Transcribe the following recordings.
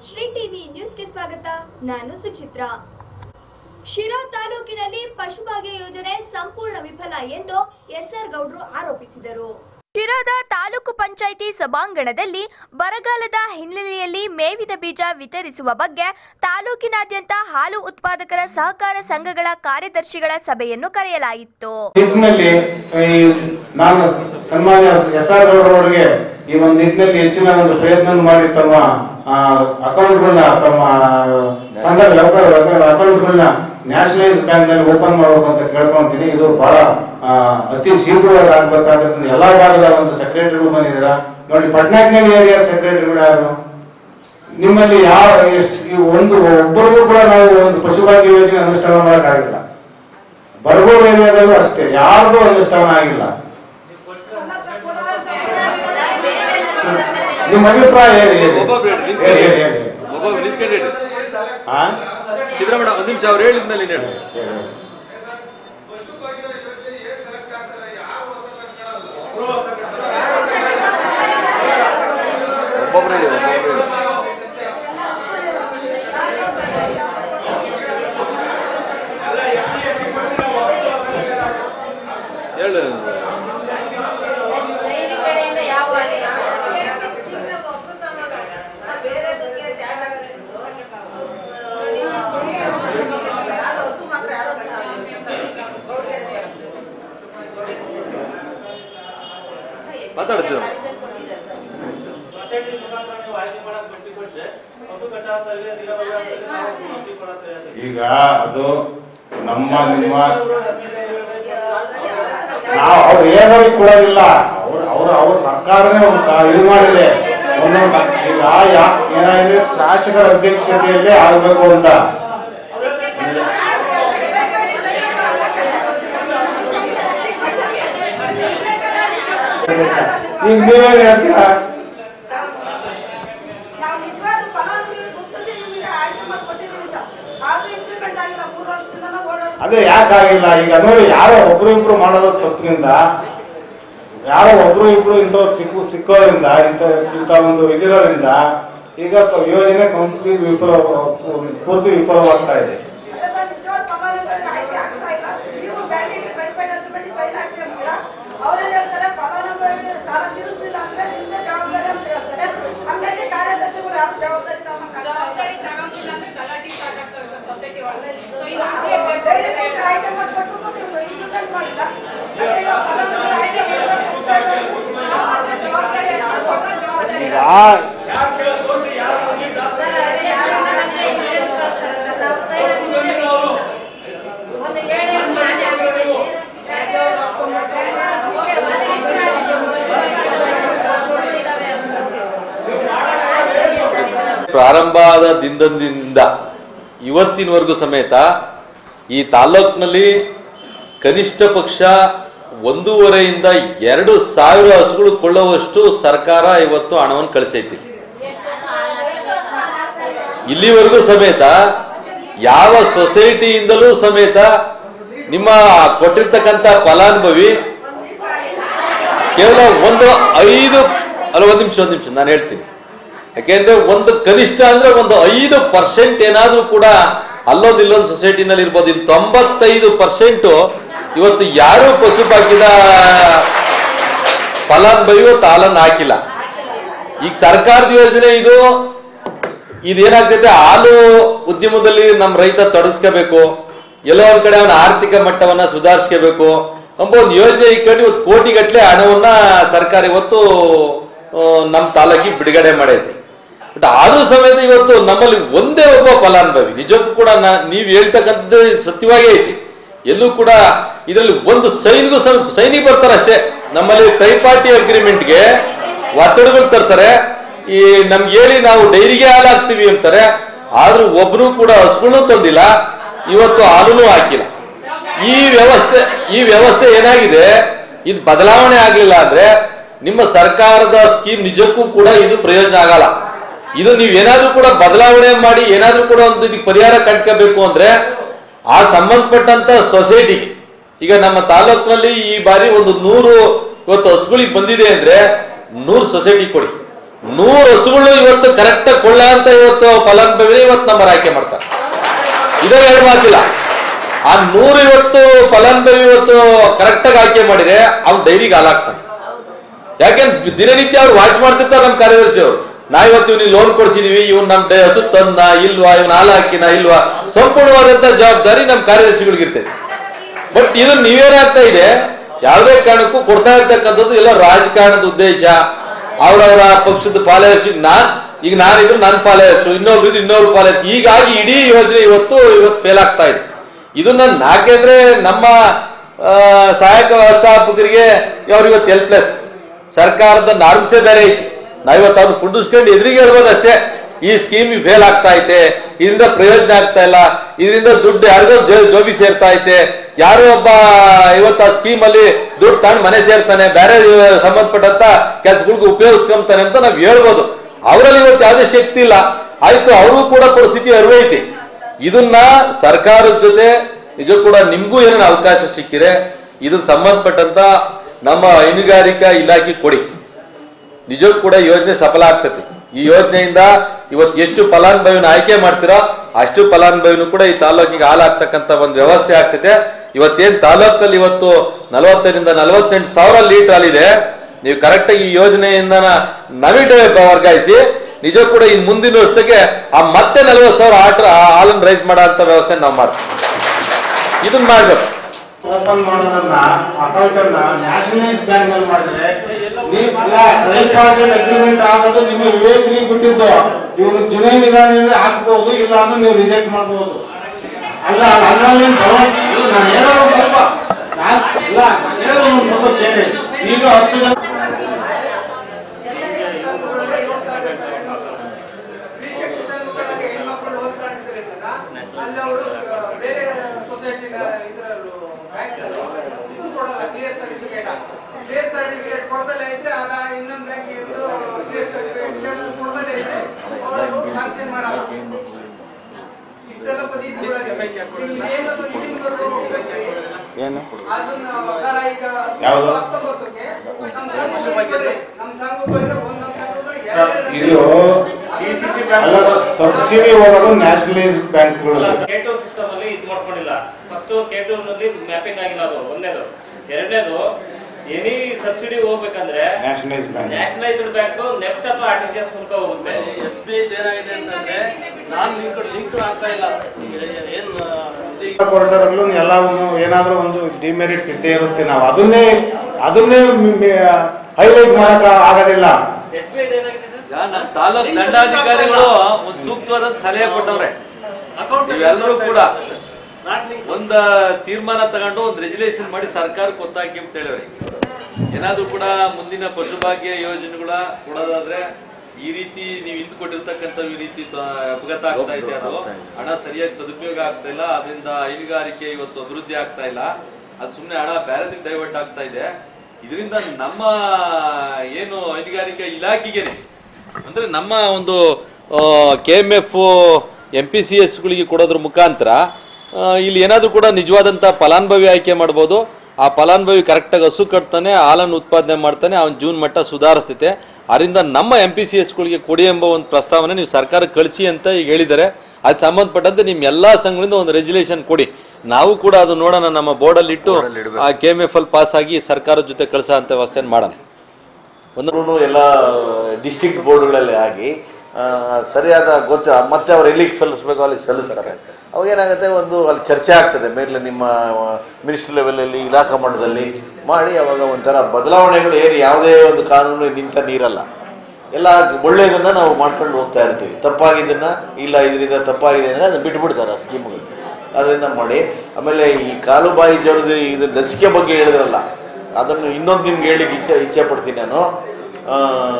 Shri TV ನ್ಯೂಸ್ಗೆ ಸ್ವಾಗತ ನಾನು ಸುಚಿತ್ರ ಶಿರಾ ತಾಲೂಕಿನಲ್ಲಿ ಪಶುಭಾಗ್ಯ ಯೋಜನೆ ಸಂಪೂರ್ಣ ವಿಫಲ ಎಂದು ಎಸ್ಆರ್ ಗೌಡ್ರು ಆರೋಪಿಸಿದರು ಶಿರಾದ ತಾಲೂಕು ಪಂಚಾಯಿತಿ ಸಭಾಂಗಣದಲ್ಲಿ ಬರಗಾಲದ ಹಿನ್ನೆಲೆಯಲ್ಲಿ ಮೇವಿನ ಬೀಜ ವಿತರಿಸುವ ಬಗ್ಗೆ ತಾಲೂಕಿನಾದ್ಯಂತ ಹಾಲು ಉತ್ಪಾದಕರ ಸಹಕಾರ ಸಂಘಗಳ ಕಾರ್ಯದರ್ಶಿಗಳ ಸಭೆಯನ್ನು ಕರೆಯಲಾಯಿತು ನಿಟ್ಟಿನಲ್ಲಿ ಈ ನಾನು ಸನ್ಮಾನ್ಯ ಎಸ್ ಆರ್ ಗೌಡರವರಿಗೆ ಈ ಒಂದು ನಿಟ್ಟಿನಲ್ಲಿ ಹೆಚ್ಚಿನ ಒಂದು ಪ್ರಯತ್ನ ಮಾಡಿ ತಮ್ಮ ಅಕೌಂಟ್ಗಳನ್ನ ತಮ್ಮ ಸಂಘ ವ್ಯಾಪಾರ ಅಕೌಂಟ್ಗಳನ್ನ ನ್ಯಾಷನಲೈಸ್ ಬ್ಯಾಂಕ್ ನಲ್ಲಿ ಓಪನ್ ಮಾಡಬೇಕು ಅಂತ ಕೇಳ್ಕೊಂತೀನಿ ಇದು ಬಹಳ ಆ, ಅತಿ ಶೀಘ್ರವಾಗಿ ಆಗ್ಬೇಕಾಗುತ್ತೆ ಎಲ್ಲಾ ಭಾಗದ ಒಂದು ಸೆಕ್ರೆಟರಿಗಳು ಬಂದಿದ್ದೀರಾ ನೋಡಿ ಪಟ್ನಾಕ್ನಲ್ಲಿ ಏರಿಯಾ ಸೆಕ್ರೆಟರಿಗಳು ಯಾರು ನಿಮ್ಮಲ್ಲಿ ಯಾವ ಎಷ್ಟು ಈ ಒಂದು ಒಬ್ಬರಿಗೂ ಕೂಡ ನಾವು ಒಂದು ಪಶುಭಾಗ್ಯ ಯೋಜನೆ ಅನುಷ್ಠಾನ ಮಾಡೋಕ್ಕಾಗಿಲ್ಲ ಬರಗೂರು ಏರಿಯಾದಲ್ಲೂ ಅಷ್ಟೇ ಯಾರ್ದು ಅನುಷ್ಠಾನ ಆಗಿಲ್ಲ ನಿಮ್ಮ ಅಭಿಪ್ರಾಯ ಹೇಳಿ ಹೇಳಿ. ಒಬ್ಬೊಬ್ರು ಹೇಳಿ, ನಿಂತ್ಕೊಳ್ಳಿ. ಹೇಳಿ, ಹೇಳಿ, ಹೇಳಿ. ಒಬ್ಬೊಬ್ರು ನಿಂತ್ಕೊಂಡು ಹೇಳಿ ಆ? ಸಿದ್ದರಾಮಯ್ಯ ಒಂದ್ ನಿಮಿಷ ಅವ್ರು ಹೇಳಿದ್ಮೇಲೆ ನೀನು ಹೇಳು ಹೇಳಿ. ಒಬ್ಬೊಬ್ರು ಹೇಳಿ ಒಬ್ಬೊಬ್ರು ಹೇಳಿ ಹೇಳು ಮಾತಾಡ್ತೀರ ಸೊಸೈಟಿ ಮುಖಾಂತರ ನೀವು ಆಯ್ಕೆ ಮಾಡಕ್ ಬಿಟ್ಟು ಕೊಟ್ರೆ ಹಸು ಕಟ್ಟಾಗ್ತದೆ ನೀರಾವರಿ ಆಗ್ತದೆ, ನಾವು ಅಭಿವೃದ್ಧಿ ಕೊಡತ್ತೆ ಅಂತ. ಈಗ ಅದು ನಮ್ಮ ನಿಮ್ಮ ನಾವು ಅವ್ರು ಏನಾದ್ರು ಕೊಡೋದಿಲ್ಲ ಅವ್ರು ಅವ್ರ ಅವ್ರ ಸರ್ಕಾರನೇ ಒಂದು ಕಾ- ಇದು ಮಾಡಿದೆ ಒಂದೊಂದು ಈಗ ಯಾ- ಏನಾಗಿದೆ ಶಾಸಕರ ಅಧ್ಯಕ್ಷತೆಯಲ್ಲೇ ಆಗಬೇಕು ಅಂತ ಈಗ ನೀವೇನು ಹೇಳ್ತೀರಾ ನಾವು ನಿಜವಾಗ್ಲೂ ಫಲಾನುಭವಿ ಗುರುತಿಸಿ ನಿಮಗೆ ಆಯ್ಕೆ ಮಾಡಿಕೊಟ್ಟಿದ್ದೀವಿ ಸರ್ ಆದ್ರೂ ಇಂಪ್ಲಿಮೆಂಟ್ ಆಗಿಲ್ಲ ಮೂರು ವರ್ಷದಿಂದ ಓಡೋ ಅದೇ ಯಾಕಾಗಿಲ್ಲ ಈಗ ನೋಡಿ ಯಾರೋ ಒಬ್ರು ಇಬ್ರು ಮಾಡೋದು ತಪ್ಪಿನಿಂದ ಯಾರೋ ಒಬ್ರು ಇಬ್ರು ಇಂಥವ್ರು ಸಿಕ್ಕು ಸಿಕ್ಕೋದ್ರಿಂದ ಇಂಥ ಇಂಥ ಒಂದು ಇದಿರೋದ್ರಿಂದ ಈಗ ಕ- ಯೋಜನೆ ಕಂಪ್ಲೀಟ್ ವಿಫಲ ಪೂರ್ತಿ ವಿಫಲವಾಗ್ತಾ ಇದೆ ನಿಜವಾದ ಫಲಾನುಭವಿಗೆ ಆಯ್ಕೆ ಆಗ್ತಾ ಇಲ್ಲ ನೀವು ಬ್ಯಾಂಕಿಗೆ ವೆರಿಫೈಡ್ ಅಗ್ರಿಮೆಂಟ್ ಸೈನ್ ಹಾಕಿ ಅಂತೀರಾ ಅವರೇನು ಹೇಳ್ತಾರೆ ಫಲಾನುಭವಿಗೆ ಸಾಲ ತೀರಿಸಲಿಲ್ಲ ಅಂದ್ರೆ ನಿಮ್ದೇ ಜವಾಬ್ದಾರಿ ಅಂತ ಹೇಳ್ತಾರೆ ಹಂಗಾಗಿ ಕಾರ್ಯದರ್ಶಿಗಳು ಯಾರು ಜವಾಬ್ದಾರಿ ಜವಾಬ್ದಾರಿ ತಗೊಂಡಿಲ್ಲ ಅಂದ್ರೆ ಗಲಾಟೆ ಸ್ಟಾರ್ಟ್ ಆಗ್ತವೆ ಸರ್ ಸೊಸೈಟಿ ಒಳಗೆ ಸೊ ಇದು ತಗೊಂಡು ಆಯ್ಕೆ ಮಾಡ್ಕೊಟ್ಟು ನೀವು ಇಂಪ್ಲಿಮೆಂಟ್ ಮಾಡಿಲ್ಲ ಅದೇ ಈಗ ಫಲಾನುಭವಿ ಆಯ್ಕೆ ಮಾಡ್ಕೊಂಡು ನಾವು ಅದ್ರ ಜವಾಬ್ದಾರಿ ಅಷ್ಟು ಜವಾಬ್ದಾರಿ ಈಗ ಪ್ರಾರಂಭ ಆದ ದಿನದಿಂದ ಇವತ್ತಿನವರೆಗೂ ಸಮೇತ ಈ ತಾಲ್ಲೂಕಿನಲ್ಲಿ ಕನಿಷ್ಠ ಪಕ್ಷ ಒಂದೂವರೆಯಿಂದ ಎರಡು ಸಾವಿರ ಹಸುಗಳು ಕೊಳ್ಳುವಷ್ಟು ಸರ್ಕಾರ ಇವತ್ತು ಹಣವನ್ನು ಕಳಿಸೈತಿ ಇಲ್ಲಿವರೆಗೂ ಸಮೇತ ಯಾವ ಸೊಸೈಟಿಯಿಂದಲೂ ಸಮೇತ ನಿಮ್ಮ ಕೊಟ್ಟಿರ್ತಕ್ಕಂಥ ಫಲಾನುಭವಿ ಕೇವಲ ಒಂದು ಐದು ಅಲ್ಲ ಒಂದು ನಿಮಿಷ ಒಂದು ನಿಮಿಷ ನಾನು ಹೇಳ್ತೀನಿ ಯಾಕೆಂದ್ರೆ ಒಂದು ಕನಿಷ್ಠ ಅಂದ್ರೆ ಒಂದು ಐದು ಪರ್ಸೆಂಟ್ ಏನಾದ್ರೂ ಕೂಡ ಅಲ್ಲೊಂದು ಇಲ್ಲೊಂದು ಸೊಸೈಟಿನಲ್ಲಿ ಇರ್ಬೋದು ಇನ್ನು ತೊಂಬತ್ತೈದು ಪರ್ಸೆಂಟ್ ಇವತ್ತು ಯಾರೂ ಪಶುಭಾಗ್ಯದ ಫಲಾನುಭವಿಯು ತಾಲನ್ನು ಹಾಕಿಲ್ಲ ಈಗ ಸರ್ಕಾರದ ಯೋಜನೆ ಇದು ಇದೇನಾಗ್ತೈತೆ ಹಾಲು ಉದ್ಯಮದಲ್ಲಿ ನಮ್ಮ ರೈತ ತೊಡಗಿಸ್ಕೋಬೇಕು ಎಲ್ಲೋ ಒಂದ್ ಕಡೆ ಅವನ ಆರ್ಥಿಕ ಮಟ್ಟವನ್ನ ಸುಧಾರಿಸ್ಕೋಬೇಕು ಎಂಬ ಒಂದು ಯೋಜನೆ ಇಟ್ಕೊಂಡು ಇವತ್ತು ಕೋಟಿಗಟ್ಟಲೆ ಹಣವನ್ನ ಸರ್ಕಾರ ಇವತ್ತು ಆ, ನಮ್ಮ ತಾಲೂಕಿಗೆ ಬಿಡುಗಡೆ ಮಾಡೈತಿ ಬಟ್ ಆದ್ರೂ ಸಮೇತ ಇವತ್ತು ನಮ್ಮಲ್ಲಿ ಒಂದೇ ಒಬ್ಬ ಫಲಾನುಭವಿ ನಿಜಕ್ಕೂ ಕೂಡ ನಾ- ನೀವು ಹೇಳ್ತಕ್ಕಂಥದ್ದು ಸತ್ಯವಾಗೇ ಐತಿ ಎಲ್ಲೂ ಕೂಡ ಇದರಲ್ಲಿ ಒಂದು ಸೈನ್ಗೂ ಸೈನಿಗೆ ಬರ್ತಾರೆ ಅಷ್ಟೇ ನಮ್ಮಲ್ಲಿ ಟ್ರೈಪಾರ್ಟಿ ಅಗ್ರಿಮೆಂಟ್ಗೆ ಒತ್ತಡಗಳು ತರ್ತಾರೆ ಈ ನಮ್ಗೆ ಹೇಳಿ ನಾವು ಡೈರಿಗೆ ಹಾಲು ಹಾಕ್ತೀವಿ ಅಂತಾರೆ ಆದ್ರೂ ಒಬ್ರು ಕೂಡ ಹಸುಗಳು ತಂದಿಲ್ಲ ಇವತ್ತು ಹಾಲೂ ಹಾಕಿಲ್ಲ ಈ ವ್ಯವಸ್ಥೆ ಈ ವ್ಯವಸ್ಥೆ ಏನಾಗಿದೆ ಇದು ಬದಲಾವಣೆ ಆಗಲಿಲ್ಲ ಅಂದ್ರೆ ನಿಮ್ಮ ಸರ್ಕಾರದ ಸ್ಕೀಮ್ ನಿಜಕ್ಕೂ ಕೂಡ ಇದು ಪ್ರಯೋಜನ ಆಗಲ್ಲ ಇದು ನೀವು ಏನಾದ್ರೂ ಕೂಡ ಬದಲಾವಣೆ ಮಾಡಿ ಏನಾದ್ರೂ ಕೂಡ ಒಂದು ಇದಕ್ಕೆ ಪರಿಹಾರ ಕಂಡ್ಕೋಬೇಕು ಅಂದ್ರೆ ಆ ಸಂಬಂಧಪಟ್ಟಂತ ಸೊಸೈಟಿಗೆ ಈಗ ನಮ್ಮ ತಾಲೂಕಿನಲ್ಲಿ ಈ ಬಾರಿ ಒಂದು ನೂರು ಇವತ್ತು ಹಸುಗಳಿಗೆ ಬಂದಿದೆ ಅಂದ್ರೆ ನೂರು ಸೊಸೈಟಿ ಕೊಡಿ ನೂರು ಹಸುಗಳು ಇವತ್ತು ಕರೆಕ್ಟ್ ಕೊಳ್ಳ ಅಂತ ಇವತ್ತು ಫಲಾನುಭವಿ ಇವತ್ತು ನಂಬರ್ ಆಯ್ಕೆ ಮಾಡ್ತಾರೆ ಇದೇ ಎರಡು ಮಾತಿಲ್ಲ ಆ ನೂರು ಇವತ್ತು ಫಲಾನುಭವಿ ಇವತ್ತು ಕರೆಕ್ಟಾಗಿ ಆಯ್ಕೆ ಮಾಡಿದ್ರೆ ಅವ್ನು ಡೈರಿಗೆ ಹಾಲಾಗ್ತಾನೆ ಯಾಕೆಂದ್ರೆ ದಿನನಿತ್ಯ ಅವ್ರು ವಾಚ್ ಮಾಡ್ತಿರ್ತಾರೆ ನಮ್ಮ ಕಾರ್ಯದರ್ಶಿ ಅವರು ನಾ ಇವತ್ತು ಇವ್ನಿಗೆ ಲೋನ್ ಕೊಡ್ಸಿದೀವಿ ಇವ್ನು ನಮ್ ಡೆ- ಹಸು ತಂದ ಇಲ್ವಾ ಇವ್ನ ಹಾಲು ಹಾಕಿನ ಇಲ್ವಾ ಸಂಪೂರ್ಣವಾದಂತ ಜವಾಬ್ದಾರಿ ನಮ್ಮ ಕಾರ್ಯದರ್ಶಿಗಳಿಗೆ ಇರ್ತದೆ ಬಟ್ ಇದು ನೀವೇನಾಗ್ತಾ ಇದೆ ಯಾವುದೇ ಕಾರಣಕ್ಕೂ ಕೊಡ್ತಾ ಇರ್ತಕ್ಕಂಥದ್ದು ಎಲ್ಲ ರಾಜಕಾರಣದ ಉದ್ದೇಶ ಅವರವರ ಪಕ್ಷದ ಫಾಲೋಯರ್ಸ್ ನಾನ್ ಈಗ ನಾನಿದ್ರು ನನ್ನ ಫಾಲೋಯರ್ಸ್ ಇನ್ನೊಬ್ರು ಇದ್ರು ಇನ್ನೊಬ್ರು ಫಾಲೋಯರ್ಸ್ ಹೀಗಾಗಿ ಇಡೀ ಯೋಜನೆ ಇವತ್ತು ಇವತ್ತು ಫೇಲ್ ಆಗ್ತಾ ಇದೆ ಇದನ್ನ ನಾಕೆಂದ್ರೆ ನಮ್ಮ ಆ, ಸಹಾಯಕ ವ್ಯವಸ್ಥಾಪಕರಿಗೆ ಅವ್ರು ಇವತ್ತು ಹೆಲ್ಪ್ಲೆಸ್ ಸರ್ಕಾರದ ನಾರ್ಮ್ಸೇ ಬೇರೆ ಐತಿ ನಾವಿವತ್ತು ಅವ್ರು ಕುಂಡಿಸ್ಕೊಂಡು ಎದುರಿಗೆ ಹೇಳ್ಬೋದು ಅಷ್ಟೇ ಈ ಸ್ಕೀಮ್ ಫೇಲ್ ಆಗ್ತಾ ಐತೆ ಇದರಿಂದ ಪ್ರಯೋಜನ ಆಗ್ತಾ ಇಲ್ಲ ಇದರಿಂದ ದುಡ್ಡು ಯಾರಿಗೋ ಜೋ- ಜೋಬಿ ಸೇರ್ತಾ ಐತೆ ಯಾರೋ ಒಬ್ಬ ಇವತ್ತು ಆ ಸ್ಕೀಮ್ ಅಲ್ಲಿ ದುಡ್ಡು ತಗೊಂಡು ಮನೆ ಸೇರ್ತಾನೆ ಬೇರೆ ಸಂಬಂಧಪಟ್ಟಂತ ಕೆಲಸಗಳಿಗೆ ಉಪಯೋಗಿಸ್ಕೊಂತಾನೆ ಅಂತ ನಾವು ಹೇಳ್ಬೋದು ಅವರಲ್ಲಿ ಇವತ್ತು ಯಾವುದೇ ಶಕ್ತಿ ಇಲ್ಲ ಆಯ್ತು ಅವರು ಕೂಡ ಪರಿಸ್ಥಿತಿ ಅರಿವೈತಿ ಇದನ್ನ ಸರ್ಕಾರದ ಜೊತೆ ನಿಜ ಕೂಡ ನಿಮ್ಗೂ ಏನೇನು ಅವಕಾಶ ಸಿಕ್ಕಿದೆ ಇದಕ್ಕೆ ಸಂಬಂಧಪಟ್ಟಂತ ನಮ್ಮ ಹೈನುಗಾರಿಕಾ ಇಲಾಖೆ ಕೊಡಿ ನಿಜಕ್ಕೂ ಕೂಡ ಯೋಜನೆ ಸಫಲ ಆಗ್ತೈತಿ ಈ ಯೋಜನೆಯಿಂದ ಇವತ್ತು ಎಷ್ಟು ಫಲಾನುಭವಿನ ಆಯ್ಕೆ ಮಾಡ್ತೀರೋ ಅಷ್ಟು ಫಲಾನುಭವಿನೂ ಕೂಡ ಈ ತಾಲೂಕಿಗೆ ಹಾಲಾಗ್ತಕ್ಕಂಥ ಒಂದು ವ್ಯವಸ್ಥೆ ಆಗ್ತೈತೆ ಇವತ್ತೇನ್ ತಾಲೂಕಲ್ಲಿ ಇವತ್ತು ನಲವತ್ತರಿಂದ ನಲವತ್ತೆಂಟು ಸಾವಿರ ಲೀಟರ್ ಹಾಲಿದೆ ನೀವು ಕರೆಕ್ಟಾಗಿ ಈ ಯೋಜನೆಯಿಂದ ನವಿಟ ವರ್ಗಾಯಿಸಿ ನಿಜ ಕೂಡ ಇನ್ನು ಮುಂದಿನ ವರ್ಷಕ್ಕೆ ಆ ಮತ್ತೆ ನಲವತ್ತು ಸಾವಿರ ಆಟ ಹಾಲನ್ನು ರೈಸ್ ಮಾಡೋ ಅಂತ ವ್ಯವಸ್ಥೆ ನಾವು ಮಾಡ್ತೀವಿ ಇದನ್ನ ಮಾಡ್ಬೇಕು ಓಪನ್ ಮಾಡೋದನ್ನ ಅಕೌಂಟ್ ಅನ್ನ ನ್ಯಾಷನಲೈಸ್ ಬ್ಯಾಂಕ್ ನಲ್ಲಿ ಮಾಡಿದ್ರೆ ನೀವು ಅಲ್ಲ ರೈಟ್ ಪಾರ್ಕೆಟ್ ಅಗ್ರಿಮೆಂಟ್ ಆಗೋದು ನಿಮಗೆ ವಿವೇಚನೆಗೆ ಬಿಟ್ಟಿದ್ದು ಇವನು ಜಿನೇ ವಿಧಾನ ಹಾಕ್ಬಹುದು ಇಲ್ಲ ಅಂದ್ರೆ ನೀವು ರಿಜೆಕ್ಟ್ ಮಾಡಬಹುದು ಅಲ್ಲ ಅಲ್ಲಲ್ಲಿ ನಾನು ಹೇಳೋದು ಸ್ವಲ್ಪ ನಾನ್- ಇಲ್ಲ ನಾನು ಹೇಳೋದು ಒಂದು ಸ್ವಲ್ಪ ಬೇರೆ ಈಗ ಹತ್ತು ಜನ ಶ್ರೀಶಕ್ತಿ ಸಂಘಗಳಿಗೆ ಹೆಣ್ಮಕ್ಳು ಹೋಗ್ತಾಡ್ತಿರ್ತಾರ ಅಲ್ಲಿ ಅವರು ಬೇರೆ ಸೊಸೈಟಿ ಇದ್ರಲ್ಲೂ ಬ್ಯಾಂಕಲ್ಲೂ ಇದು ಕೊಡಲ್ಲ ಕ್ಲಿಯರ್ ಸರ್ಟಿಫಿಕೇಟ್ ಕ್ಲಿಯರ್ ಸರ್ಟಿಫಿಕೇಟ್ ಕೊಡದಲ್ಲೇ ಇದ್ರೆ ಆಗ ಇನ್ನೊಂದು ಬ್ಯಾಂಕ್ ಇದ್ದು ಕ್ಲಿಯರ್ ಸರ್ಟಿಫಿಕೇಟ್ ಕೊಡದಲ್ಲೇ ಇದ್ರೆ ಅವರು ಸಾಂಕ್ಷನ್ ಮಾಡಲ್ಲ ಇಷ್ಟೆಲ್ಲ ಪದ್ಧತಿಗಳಾಗಿವೆ. ಇಲ್ಲಿ ಏನು ನಿಮ್ಗಳು ಏನು ಅದನ್ನ ಬೇಡ ಈಗ ಯಾವುದು? ಹತ್ತೊಂಬತ್ತಕ್ಕೆ ನಮ್ಮ ಸಂಘಗಳಿಗೆ ಕೊಡಿ. ನಮ್ಮ ಸಂಘಗಳಿಗೆ ಒಂದೊಂದು ಸಂಘಗಳಿಗೆ ಎರಡು ಇದು ಅಲ್ಲ ಸಬ್ಸಿಡಿ ಹೋಗೋದು ನ್ಯಾಷನಲೈಸ್ ಬ್ಯಾಂಕ್ಗಳು ಕೇಟೋ ಸಿಸ್ಟಮ್ ಅಲ್ಲಿ ಇದು ಮಾಡ್ಕೊಂಡಿಲ್ಲ ಫಸ್ಟ್ ಕೇಟೋ ನಲ್ಲಿ ಮ್ಯಾಪಿಂಗ್ ಆಗಿಲ್ಲ ಅದು ಒಂದೇದು ಎರಡನೇದು ಎನಿ ಸಬ್ಸಿಡಿ ಹೋಗ್ಬೇಕಂದ್ರೆ nationalise bank nationalised bank NEFT ಅಥವಾ ಆರ್ ಟಿ ಜಿ ಎಸ್ ಮೂಲಕ ಹೋಗುತ್ತೆ ಎಸ್ ಬಿ ಐ ಏನಾಗಿದೆ ಅಂತಂದ್ರೆ ನಾನ್ ಲಿಂಕ್ ಲಿಂಕ್ ಆಗ್ತಾ ಇಲ್ಲ ಈಗ ಏನ್ ಇದು ಕೊರಿಡರ್ಗಳು ಎಲ್ಲ ಒಂದು ಏನಾದ್ರೂ ಒಂದು ಡಿಮೆರಿಟ್ಸ್ ಇದ್ದೇ ಇರುತ್ತೆ ನಾವು ಅದನ್ನೇ ಅದನ್ನೇ ಹೈಲೈಟ್ ಮಾಡಕ್ ಆಗೋದಿಲ್ಲ ಎಸ್ ಬಿ ಐ ಏನಾಗಿದೆ ಸರ್ ಈಗ ನಮ್ಮ ತಾಲೂಕ್ ದಂಡಾಧಿಕಾರಿಗಳು ಒಂದು ಸೂಕ್ತವಾದ ಸಲಹೆ ಕೊಟ್ಟವ್ರೆ ನೀವೆಲ್ಲರೂ ಕೂಡ ಒಂದ ತೀರ್ಮಾನ ತಗೊಂಡು ಒಂದು ರೆಜುಲೇಷನ್ ಮಾಡಿ ಸರ್ಕಾರಕ್ಕೆ ಒತ್ತಾಕಿ ಅಂತ ಹೇಳಿವ್ರೆ ಏನಾದ್ರೂ ಕೂಡ ಮುಂದಿನ ಪಶುಭಾಗ್ಯ ಯೋಜನೆಗಳ ಕೊಡೋದಾದ್ರೆ ಈ ರೀತಿ ನೀವು ಹಿಂದ್ ಕೊಟ್ಟಿರ್ತಕ್ಕಂಥ ಈ ರೀತಿ ತ- ಅಪಘಾತ ಆಗ್ತಾ ಇದೆ ಅದು ಹಣ ಸರಿಯಾಗಿ ಸದುಪಯೋಗ ಆಗ್ತಾ ಇಲ್ಲ ಅದರಿಂದ ಹೈನುಗಾರಿಕೆ ಇವತ್ತು ಅಭಿವೃದ್ಧಿ ಆಗ್ತಾ ಇಲ್ಲ ಅದು ಸುಮ್ಮನೆ ಹಣ ಬ್ಯಾರದಿಗೆ ಡೈವರ್ಟ್ ಆಗ್ತಾ ಇದೆ ಇದರಿಂದ ನಮ್ಮ ಏನು ಹೈನುಗಾರಿಕೆ ಇಲಾಖೆಗೆ ಅಂದ್ರೆ ನಮ್ಮ ಒಂದು K M F M P C ಎಸ್ಗಳಿಗೆ ಕೊಡೋದ್ರ ಮುಖಾಂತರ ಆ, ಇಲ್ಲಿ ಏನಾದರೂ ಕೂಡ ನಿಜವಾದಂಥ ಫಲಾನುಭವಿ ಆಯ್ಕೆ ಮಾಡ್ಬೋದು ಆ ಫಲಾನುಭವಿ ಕರೆಕ್ಟಾಗಿ ಹಸು ಕಟ್ತಾನೆ ಹಾಲನ್ನು ಉತ್ಪಾದನೆ ಮಾಡ್ತಾನೆ ಅವನ ಜೂನ್ ಮಟ್ಟ ಸುಧಾರಿಸ್ತೈತೆ ಅದರಿಂದ ನಮ್ಮ ಎಂ ಪಿ ಸಿ ಎಸ್ಗಳಿಗೆ ಕೊಡಿ ಎಂಬ ಒಂದು ಪ್ರಸ್ತಾವನೆ ನೀವು ಸರ್ಕಾರಕ್ಕೆ ಕಳಿಸಿ ಅಂತ ಈಗ ಹೇಳಿದ್ದಾರೆ ಅದು ಸಂಬಂಧಪಟ್ಟಂತೆ ನಿಮ್ಮ ಎಲ್ಲಾ ಸಂಘಗಳಿಂದ ಒಂದು ರೆಜುಲೇಷನ್ ಕೊಡಿ ನಾವು ಕೂಡ ಅದು ನೋಡೋಣ ನಮ್ಮ ಬೋರ್ಡಲ್ಲಿ ಇಟ್ಟು ಆ ಕೆ ಎಮ್ ಎಫ್ ಅಲ್ಲಿ ಪಾಸ್ ಆಗಿ ಸರ್ಕಾರದ ಜೊತೆ ಕಳಿಸೋ ಅಂತ ವ್ಯವಸ್ಥೆಯನ್ನು ಮಾಡೋಣ ಒಂದು ಎಲ್ಲ ಡಿಸ್ಟ್ರಿಕ್ಟ್ ಬೋರ್ಡ್ಗಳಲ್ಲಿ ಆಗಿ ಆ, ಸರಿಯಾದ ಗೊತ್ತ ಮತ್ತೆ ಅವ್ರು ಎಲ್ಲಿಗೆ ಸಲ್ಲಿಸ್ಬೇಕು ಅಲ್ಲಿಗೆ ಸಲ್ಲಿಸ್ತಾರೆ ಅವಾಗ ಏನಾಗುತ್ತೆ ಒಂದು ಅಲ್ಲಿ ಚರ್ಚೆ ಆಗ್ತದೆ ಮೇಲೆ ನಿಮ್ಮ ಮಿನಿಸ್ಟರ್ ಲೆವೆಲಲ್ಲಿ ಇಲಾಖಾ ಮಟ್ಟದಲ್ಲಿ ಮಾಡಿ ಅವಾಗ ಒಂಥರ ಬದಲಾವಣೆಗಳು ಏನು ಯಾವುದೇ ಒಂದು ಕಾನೂನು ನಿಂತ ನೀರಲ್ಲ ಎಲ್ಲ ಒಳ್ಳೆಯದನ್ನ ನಾವು ಮಾಡ್ಕೊಂಡು ಹೋಗ್ತಾ ಇರ್ತೀವಿ ತಪ್ಪಾಗಿದ್ದನ್ನ ಇಲ್ಲ ಇದರಿಂದ ತಪ್ಪಾಗಿದೆ ಅಂದ್ರೆ ಅದನ್ನ ಬಿಟ್ಬಿಡ್ತಾರೆ ಆ ಸ್ಕೀಮ್ಗಳು ಅದರಿಂದ ಮಾಡಿ ಆಮೇಲೆ ಈ ಕಾಲು ಬಾಯಿ ಜೋಳದ ಇದು ಲಸಿಕೆ ಬಗ್ಗೆ ಹೇಳಿದ್ರಲ್ಲ ಅದನ್ನು ಇನ್ನೊಂದು ನಿಮ್ಗೆ ಹೇಳಿಕ್ಕೆ ಇಚ್ಛೆ ಇಚ್ಛೆ ಪಡ್ತೀನಿ ನಾನು ಆ,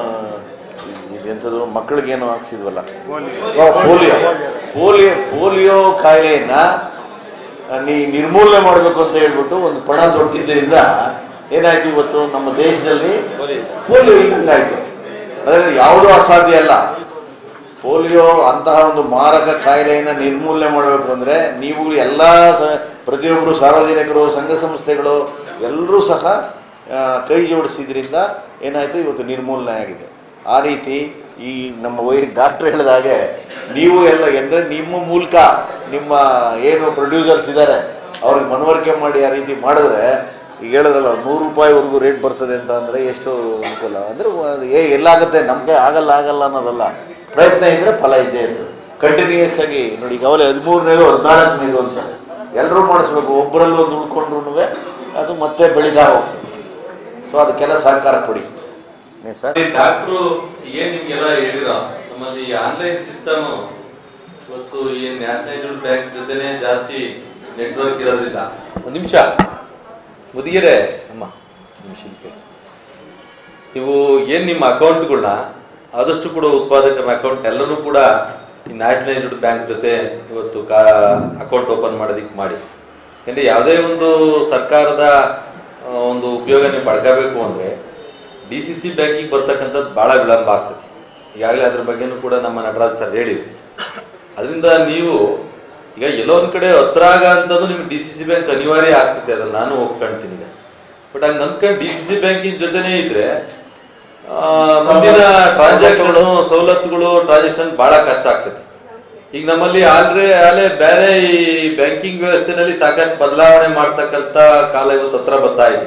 ಇದೆಂಥದ್ದು ಮಕ್ಕಳಿಗೇನೋ ಹಾಕ್ಸಿದ್ವಲ್ಲ ಓ, ಪೋಲಿಯೋ ಪೋಲಿಯೋ ಪೋಲಿಯೋ ಕಾಯಿಲೆಯನ್ನ ನೀ ನಿರ್ಮೂಲನೆ ಮಾಡಬೇಕು ಅಂತ ಹೇಳ್ಬಿಟ್ಟು ಒಂದು ಪಣ ತೊಟ್ಟಿದ್ದರಿಂದ ಏನಾಯ್ತು ಇವತ್ತು ನಮ್ಮ ದೇಶದಲ್ಲಿ ಪೋಲಿಯೋ ಹಿಂಗಾಯ್ತು ಅದರಲ್ಲಿ ಯಾವುದೂ ಅಸಾಧ್ಯ ಅಲ್ಲ ಪೋಲಿಯೋ ಅಂತಹ ಒಂದು ಮಾರಕ ಕಾಯಿಲೆಯನ್ನ ನಿರ್ಮೂಲನೆ ಮಾಡಬೇಕು ಅಂದ್ರೆ ನೀವು ಎಲ್ಲ ಸ- ಪ್ರತಿಯೊಬ್ಬರು ಸಾರ್ವಜನಿಕರು ಸಂಘ ಸಂಸ್ಥೆಗಳು ಎಲ್ಲರೂ ಸಹ ಆ, ಕೈ ಜೋಡಿಸಿದ್ರಿಂದ ಏನಾಯ್ತು ಇವತ್ತು ನಿರ್ಮೂಲನೆ ಆಗಿದೆ ಆ ರೀತಿ ಈ ನಮ್ಮ ವೈ ಡಾಕ್ಟರ್ ಹೇಳಿದ ಹಾಗೆ ನೀವು ಎಲ್ಲ ಎಂದ್ರೆ ನಿಮ್ಮ ಮೂಲಕ ನಿಮ್ಮ ಏನು ಪ್ರೊಡ್ಯೂಸರ್ಸ್ ಇದ್ದಾರೆ ಅವ್ರಿಗೆ ಮನವರಿಕೆ ಮಾಡಿ ಆ ರೀತಿ ಮಾಡಿದ್ರೆ ಈಗ ಹೇಳಿದ್ರಲ್ಲ ನೂರು ರೂಪಾಯಿವರೆಗೂ ರೇಟ್ ಬರ್ತದೆ ಅಂತ ಅಂದ್ರೆ ಎಷ್ಟು ಅನುಕೂಲ ಅಂದ್ರೆ ಒಂದು ಏ ಎಲ್ಲಾಗುತ್ತೆ ನಮ್ಗೆ ಆಗಲ್ಲ ಆಗಲ್ಲ ಅನ್ನೋದಲ್ಲ ಪ್ರಯತ್ನ ಇದ್ರೆ ಫಲ ಇದ್ದೇ ಇರ್ತದೆ ಕಂಟಿನ್ಯೂಸ್ ಆಗಿ ನೋಡಿ ಈಗ ಅವಲೇ ಹದಿಮೂರನೇದು ಹದಿನಾಲ್ಕನೇದು ಅಂತಾರೆ ಎಲ್ಲರೂ ಮಾಡಿಸ್ಬೇಕು ಒಬ್ಬರಲ್ಲಿ ಒಂದು ಉಳ್ಕೊಂಡ್ರು ಅದು ಮತ್ತೆ ಬೆಳೀತಾ ಹೋಗ್ತದೆ ಸೊ ಅದಕ್ಕೆಲ್ಲ ಸಹಕಾರ ಕೊಡಿ ಏನ್ ಸರ್ ಡಾಕ್ಟ್ರು ಏನ್ ನಿಮ್ಗೆಲ್ಲ ಹೇಳಿರೋ ನಮ್ಮಲ್ಲಿ ಆನ್ಲೈನ್ ಸಿಸ್ಟಮ್ ಇವತ್ತು ಈ ನ್ಯಾಷನಲೈಸ್ಡ್ ಬ್ಯಾಂಕ್ ಜೊತೆನೆ ಜಾಸ್ತಿ ನೆಟ್ವರ್ಕ್ ಇರೋದ್ರಿಂದ ಒಂದು ನಿಮಿಷ ಮುದಿಗೆರೆ ಅಮ್ಮ ನಿಮಿಷ ಇಲ್ಲಿ ಕೇಳಿ. ನೀವು ಏನ್ ನಿಮ್ಮ ಅಕೌಂಟ್ಗಳನ್ನ ಆದಷ್ಟು ಕೂಡ ಉತ್ಪಾದಕರ ಅಕೌಂಟ್ ಎಲ್ಲರೂ ಕೂಡ ಈ ನ್ಯಾಷನಲೈಸ್ಡ್ ಬ್ಯಾಂಕ್ ಜೊತೆ ಇವತ್ತು ಕಾ ಅಕೌಂಟ್ ಓಪನ್ ಮಾಡೋದಿಕ್ಕೆ ಮಾಡಿ ಯಾಕಂದ್ರೆ ಯಾವುದೇ ಒಂದು ಸರ್ಕಾರದ ಆ, ಒಂದು ಉಪಯೋಗ ನೀವು ಪಡ್ಕೋಬೇಕು ಅಂದ್ರೆ ಡಿ ಸಿ ಸಿ ಬ್ಯಾಂಕಿಗೆ ಬರ್ತಕ್ಕಂಥದ್ದು ಬಹಳ ವಿಳಂಬ ಆಗ್ತದೆ ಈಗಾಗಲೇ ಅದ್ರ ಬಗ್ಗೆನೂ ಕೂಡ ನಮ್ಮ ನಟರಾಜ್ ಸರ್ ಹೇಳಿದ್ರು ಅದರಿಂದ ನೀವು ಈಗ ಎಲ್ಲೋ ಒಂದ್ ಕಡೆ ಹತ್ರಾಗ ಅಂತಂದು ನಿಮ್ಗೆ ಡಿ ಸಿ ಸಿ ಬ್ಯಾಂಕ್ ಅನಿವಾರ್ಯ ಆಗ್ತದೆ ಅದನ್ನ ನಾನು ಒಪ್ಕೊಂತೀನಿ ಈಗ ಬಟ್ ಹಂಗೆ ನಂಬ್ಕೊಂಡು ಡಿ ಸಿ ಸಿ ಬ್ಯಾಂಕಿನ ಜೊತೆನೇ ಇದ್ರೆ ಆ, ಮುಂದಿನ ಟ್ರಾನ್ಸಾಕ್ಷನ್ ಸವಲತ್ತುಗಳು ಟ್ರಾನ್ಸಾಕ್ಷನ್ ಬಹಳ ಕಷ್ಟ ಆಗ್ತದೆ ಈಗ ನಮ್ಮಲ್ಲಿ ಆಲ್ರೆ ಆಲೇ ಬೇರೆ ಈ ಬ್ಯಾಂಕಿಂಗ್ ವ್ಯವಸ್ಥೆನಲ್ಲಿ ಸಾಕಷ್ಟು ಬದಲಾವಣೆ ಮಾಡ್ತಕ್ಕಂಥ ಕಾಲ ಇವತ್ತು ಹತ್ರ ಬರ್ತಾ ಇದೆ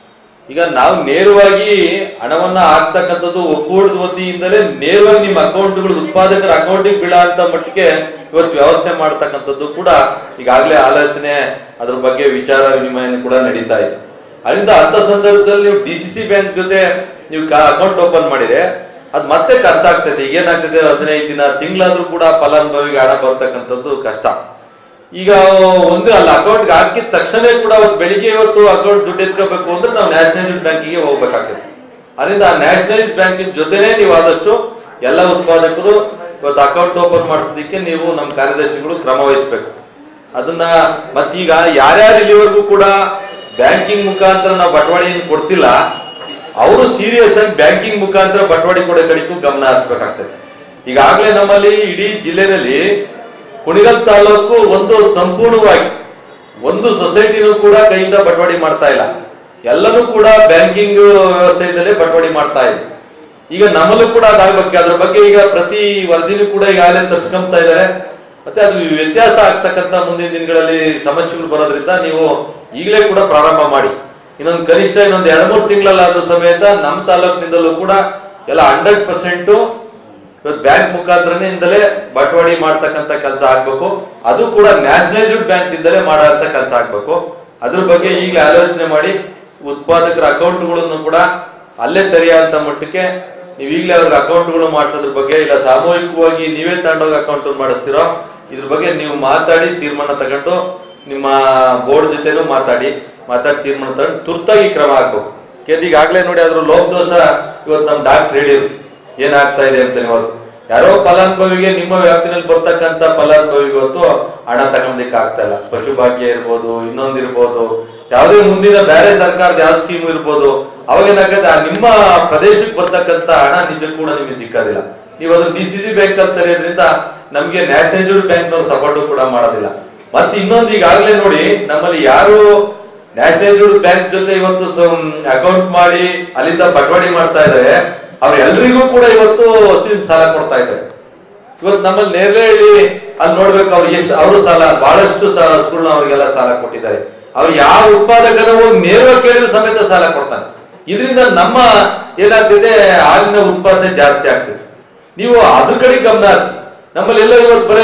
ಈಗ ನಾವು ನೇರವಾಗಿ ಹಣವನ್ನ ಹಾಕ್ತಕ್ಕಂಥದ್ದು ಒಕ್ಕೂಟದ ವತಿಯಿಂದಲೇ ನೇರವಾಗಿ ನಿಮ್ಮ ಅಕೌಂಟ್ಗಳು ಉತ್ಪಾದಕರ ಅಕೌಂಟಿಗೆ ಬೀಳ ಅಂತ ಮಟ್ಟಿಗೆ ಇವತ್ತು ವ್ಯವಸ್ಥೆ ಮಾಡ್ತಕ್ಕಂಥದ್ದು ಕೂಡ ಈಗಾಗಲೇ ಆಲೋಚನೆ ಅದ್ರ ಬಗ್ಗೆ ವಿಚಾರ ವಿನಿಮಯ ಕೂಡ ನಡೀತಾ ಇದೆ ಅದರಿಂದ ಅಂತ ಸಂದರ್ಭದಲ್ಲಿ ನೀವು ಡಿ ಸಿ ಸಿ ಬ್ಯಾಂಕ್ ಜೊತೆ ನೀವು ಅಕೌಂಟ್ ಓಪನ್ ಮಾಡಿದ್ರೆ ಅದು ಮತ್ತೆ ಕಷ್ಟ ಆಗ್ತದೆ ಈಗ ಏನಾಗ್ತದೆ ಹದಿನೈದು ದಿನ ತಿಂಗಳಾದ್ರೂ ಕೂಡ ಫಲಾನುಭವಿಗೆ ಹಣ ಬರ್ತಕ್ಕಂಥದ್ದು ಕಷ್ಟ ಈಗ ಒಂದು ಅಲ್ಲ ಅಕೌಂಟ್ಗೆ ಹಾಕಿದ ತಕ್ಷಣ ಕೂಡ ಅವತ್ತು ಬೆಳಿಗ್ಗೆ ಇವತ್ತು ಅಕೌಂಟ್ ದುಡ್ಡು ಎತ್ಕೋಬೇಕು ಅಂದ್ರೆ ನಾವು ನ್ಯಾಷನಲೈಸ್ಡ್ ಬ್ಯಾಂಕಿಗೆ ಹೋಗ್ಬೇಕಾಗ್ತದೆ ಅದರಿಂದ ಆ ನ್ಯಾಷನಲೈಸ್ಡ್ ಬ್ಯಾಂಕಿನ ಜೊತೆನೇ ನೀವು ಆದಷ್ಟು ಎಲ್ಲ ಉತ್ಪಾದಕರು ಇವತ್ತು ಅಕೌಂಟ್ ಓಪನ್ ಮಾಡಿಸೋದಕ್ಕೆ ನೀವು ನಮ್ಮ ಕಾರ್ಯದರ್ಶಿಗಳು ಕ್ರಮ ವಹಿಸಬೇಕು ಅದನ್ನ ಮತ್ತೀಗ ಯಾರ್ಯಾರು ಇಲ್ಲಿವರೆಗೂ ಕೂಡ ಬ್ಯಾಂಕಿಂಗ್ ಮುಖಾಂತರ ನಾವು ಬಟವಾಡಿಯನ್ನು ಕೊಡ್ತಿಲ್ಲ ಅವರು ಸೀರಿಯಸ್ ಆಗಿ ಬ್ಯಾಂಕಿಂಗ್ ಮುಖಾಂತರ ಬಟವಾಡಿ ಕೊಡೋ ಕಡೆಗೂ ಗಮನ ಹರಿಸಬೇಕಾಗ್ತದೆ ಈಗಾಗಲೇ ನಮ್ಮಲ್ಲಿ ಇಡೀ ಜಿಲ್ಲೆನಲ್ಲಿ ಕುಣಿಗಲ್ ತಾಲೂಕು ಒಂದು ಸಂಪೂರ್ಣವಾಗಿ ಒಂದು ಸೊಸೈಟಿನೂ ಕೂಡ ಕೈಯಿಂದ ಬಟವಾಡಿ ಮಾಡ್ತಾ ಇಲ್ಲ ಎಲ್ಲನೂ ಕೂಡ ಬ್ಯಾಂಕಿಂಗ್ ವ್ಯವಸ್ಥೆಯಿಂದಲೇ ಬಟವಾಡಿ ಮಾಡ್ತಾ ಇದೆ ಈಗ ನಮ್ಮಲ್ಲೂ ಕೂಡ ಅದಾಗಬೇಕು ಅದ್ರ ಬಗ್ಗೆ ಈಗ ಪ್ರತಿ ವರದಿನೂ ಕೂಡ ಈಗಾಗಲೇ ತರ್ಸ್ಕೊಂತಾ ಇದ್ದಾರೆ ಮತ್ತೆ ಅದು ವ್ಯತ್ಯಾಸ ಆಗ್ತಕ್ಕಂಥ ಮುಂದಿನ ದಿನಗಳಲ್ಲಿ ಸಮಸ್ಯೆಗಳು ಬರೋದ್ರಿಂದ ನೀವು ಈಗಲೇ ಕೂಡ ಪ್ರಾರಂಭ ಮಾಡಿ ಇನ್ನೊಂದು ಕನಿಷ್ಠ ಇನ್ನೊಂದು ಎರಡು ಮೂರು ತಿಂಗಳಲ್ಲಾದ್ರೂ ಸಮೇತ ನಮ್ಮ ತಾಲೂಕಿನಿಂದಲೂ ಕೂಡ ಎಲ್ಲ ಹಂಡ್ರೆಡ್ ಪರ್ಸೆಂಟು ಇವತ್ತು ಬ್ಯಾಂಕ್ ಮುಖಾಂತರನಿಂದಲೇ ಬಟವಾಡಿ ಮಾಡ್ತಕ್ಕಂಥ ಕೆಲಸ ಆಗ್ಬೇಕು ಅದು ಕೂಡ ನ್ಯಾಷನಲೈಸ್ಡ್ ಬ್ಯಾಂಕ್ ಇಂದಲೇ ಮಾಡೋಂಥ ಕೆಲಸ ಆಗ್ಬೇಕು ಅದ್ರ ಬಗ್ಗೆ ಈಗಲೇ ಆಲೋಚನೆ ಮಾಡಿ ಉತ್ಪಾದಕರ ಅಕೌಂಟ್ಗಳನ್ನು ಕೂಡ ಅಲ್ಲೇ ತೆರೆಯುವಂತ ಮಟ್ಟಕ್ಕೆ ನೀವು ಈಗಲೇ ಅವ್ರಿಗೆ ಅಕೌಂಟ್ಗಳು ಮಾಡಿಸೋದ್ರ ಬಗ್ಗೆ ಇಲ್ಲ ಸಾಮೂಹಿಕವಾಗಿ ನೀವೇ ತಗೊಂಡೋಗಿ ಅಕೌಂಟ್ ಮಾಡಿಸ್ತಿರೋ ಇದ್ರ ಬಗ್ಗೆ ನೀವು ಮಾತಾಡಿ ತೀರ್ಮಾನ ತಗೊಂಡು ನಿಮ್ಮ ಬೋರ್ಡ್ ಜೊತೆನೂ ಮಾತಾಡಿ ಮಾತಾಡಿ ತೀರ್ಮಾನ ತಗೊಂಡು ತುರ್ತಾಗಿ ಕ್ರಮ ಆಗ್ಬೇಕು ಯಾಕಂದ್ರೆ ಈಗಾಗಲೇ ನೋಡಿ ಅದ್ರ ಲೋಪದೋಷ ಇವತ್ತು ನಮ್ಮ ಡಾಕ್ಟರ್ ಹೇಳಿದ್ರು ಏನಾಗ್ತಾ ಇದೆ ಅಂತ ಇವತ್ತು ಯಾರೋ ಫಲಾನುಭವಿಗೆ ನಿಮ್ಮ ವ್ಯಾಪ್ತಿನಲ್ಲಿ ಬರ್ತಕ್ಕಂಥ ಫಲಾನುಭವಿಗೆ ಇವತ್ತು ಹಣ ತಗೊಂಡಿಕ್ಕೆ ಆಗ್ತಾ ಇಲ್ಲ ಪಶುಭಾಗ್ಯ ಇರ್ಬೋದು ಇನ್ನೊಂದಿರ್ಬೋದು ಯಾವುದೇ ಮುಂದಿನ ಬೇರೆ ಸರ್ಕಾರದ ಯಾವ ಸ್ಕೀಮ್ ಇರ್ಬೋದು ಅವಾಗ ಏನಾಗುತ್ತೆ ಆ ನಿಮ್ಮ ಪ್ರದೇಶಕ್ಕೆ ಬರ್ತಕ್ಕಂಥ ಹಣ ನಿಜಕ್ಕೂ ಕೂಡ ನಿಮಗೆ ಸಿಕ್ಕೋದಿಲ್ಲ ನೀವು ಅದು ಡಿ ಸಿ ಸಿ ಬ್ಯಾಂಕ್ ಅಂತ ತೆರೆಯೋದ್ರಿಂದ ನಮಗೆ ನ್ಯಾಷನಲೈಸ್ಡ್ ಬ್ಯಾಂಕ್ನವ್ರು ಸಪೋರ್ಟ್ ಕೂಡ ಮಾಡೋದಿಲ್ಲ ಮತ್ತೆ ಇನ್ನೊಂದು ಈಗಾಗಲೇ ನೋಡಿ ನಮ್ಮಲ್ಲಿ ಯಾರು ನ್ಯಾಷನಲೈಸ್ಡ್ ಬ್ಯಾಂಕ್ ಜೊತೆ ಇವತ್ತು ಅಕೌಂಟ್ ಮಾಡಿ ಅಲ್ಲಿಂದ ಬಟವಾಡಿ ಮಾಡ್ತಾ ಇದ್ದಾರೆ ಅವ್ರೆಲ್ರಿಗೂ ಕೂಡ ಇವತ್ತು ಹಸಿವಿನ ಸಾಲ ಕೊಡ್ತಾ ಇದ್ದಾರೆ ಇವತ್ತು ನಮ್ಮಲ್ಲಿ ನೇರಳೆಹಳ್ಳಿ ಅಲ್ಲಿ ನೋಡ್ಬೇಕು ಅವ್ರು ಎಷ್ಟು ಅವರು ಸಾಲ ಬಹಳಷ್ಟು ಸ್ಕೂಲ್ ಅವರಿಗೆಲ್ಲ ಸಾಲ ಕೊಟ್ಟಿದ್ದಾರೆ ಅವ್ರು ಯಾವ ಉತ್ಪಾದಕನ ಹೋಗಿ ನೇರವಾಗಿ ಕೇಳಿದ್ರು ಸಮೇತ ಸಾಲ ಕೊಡ್ತಾನೆ ಇದರಿಂದ ನಮ್ಮ ಏನಾಗ್ತಿದೆ ಹಾಲಿನ ಉತ್ಪಾದನೆ ಜಾಸ್ತಿ ಆಗ್ತಿದೆ ನೀವು ಅದ್ರ ಕಡೆ ಗಮನ ಹರಿಸಿ ನಮ್ಮಲ್ಲಿ ಎಲ್ಲ ಇವತ್ತು ಬರೀ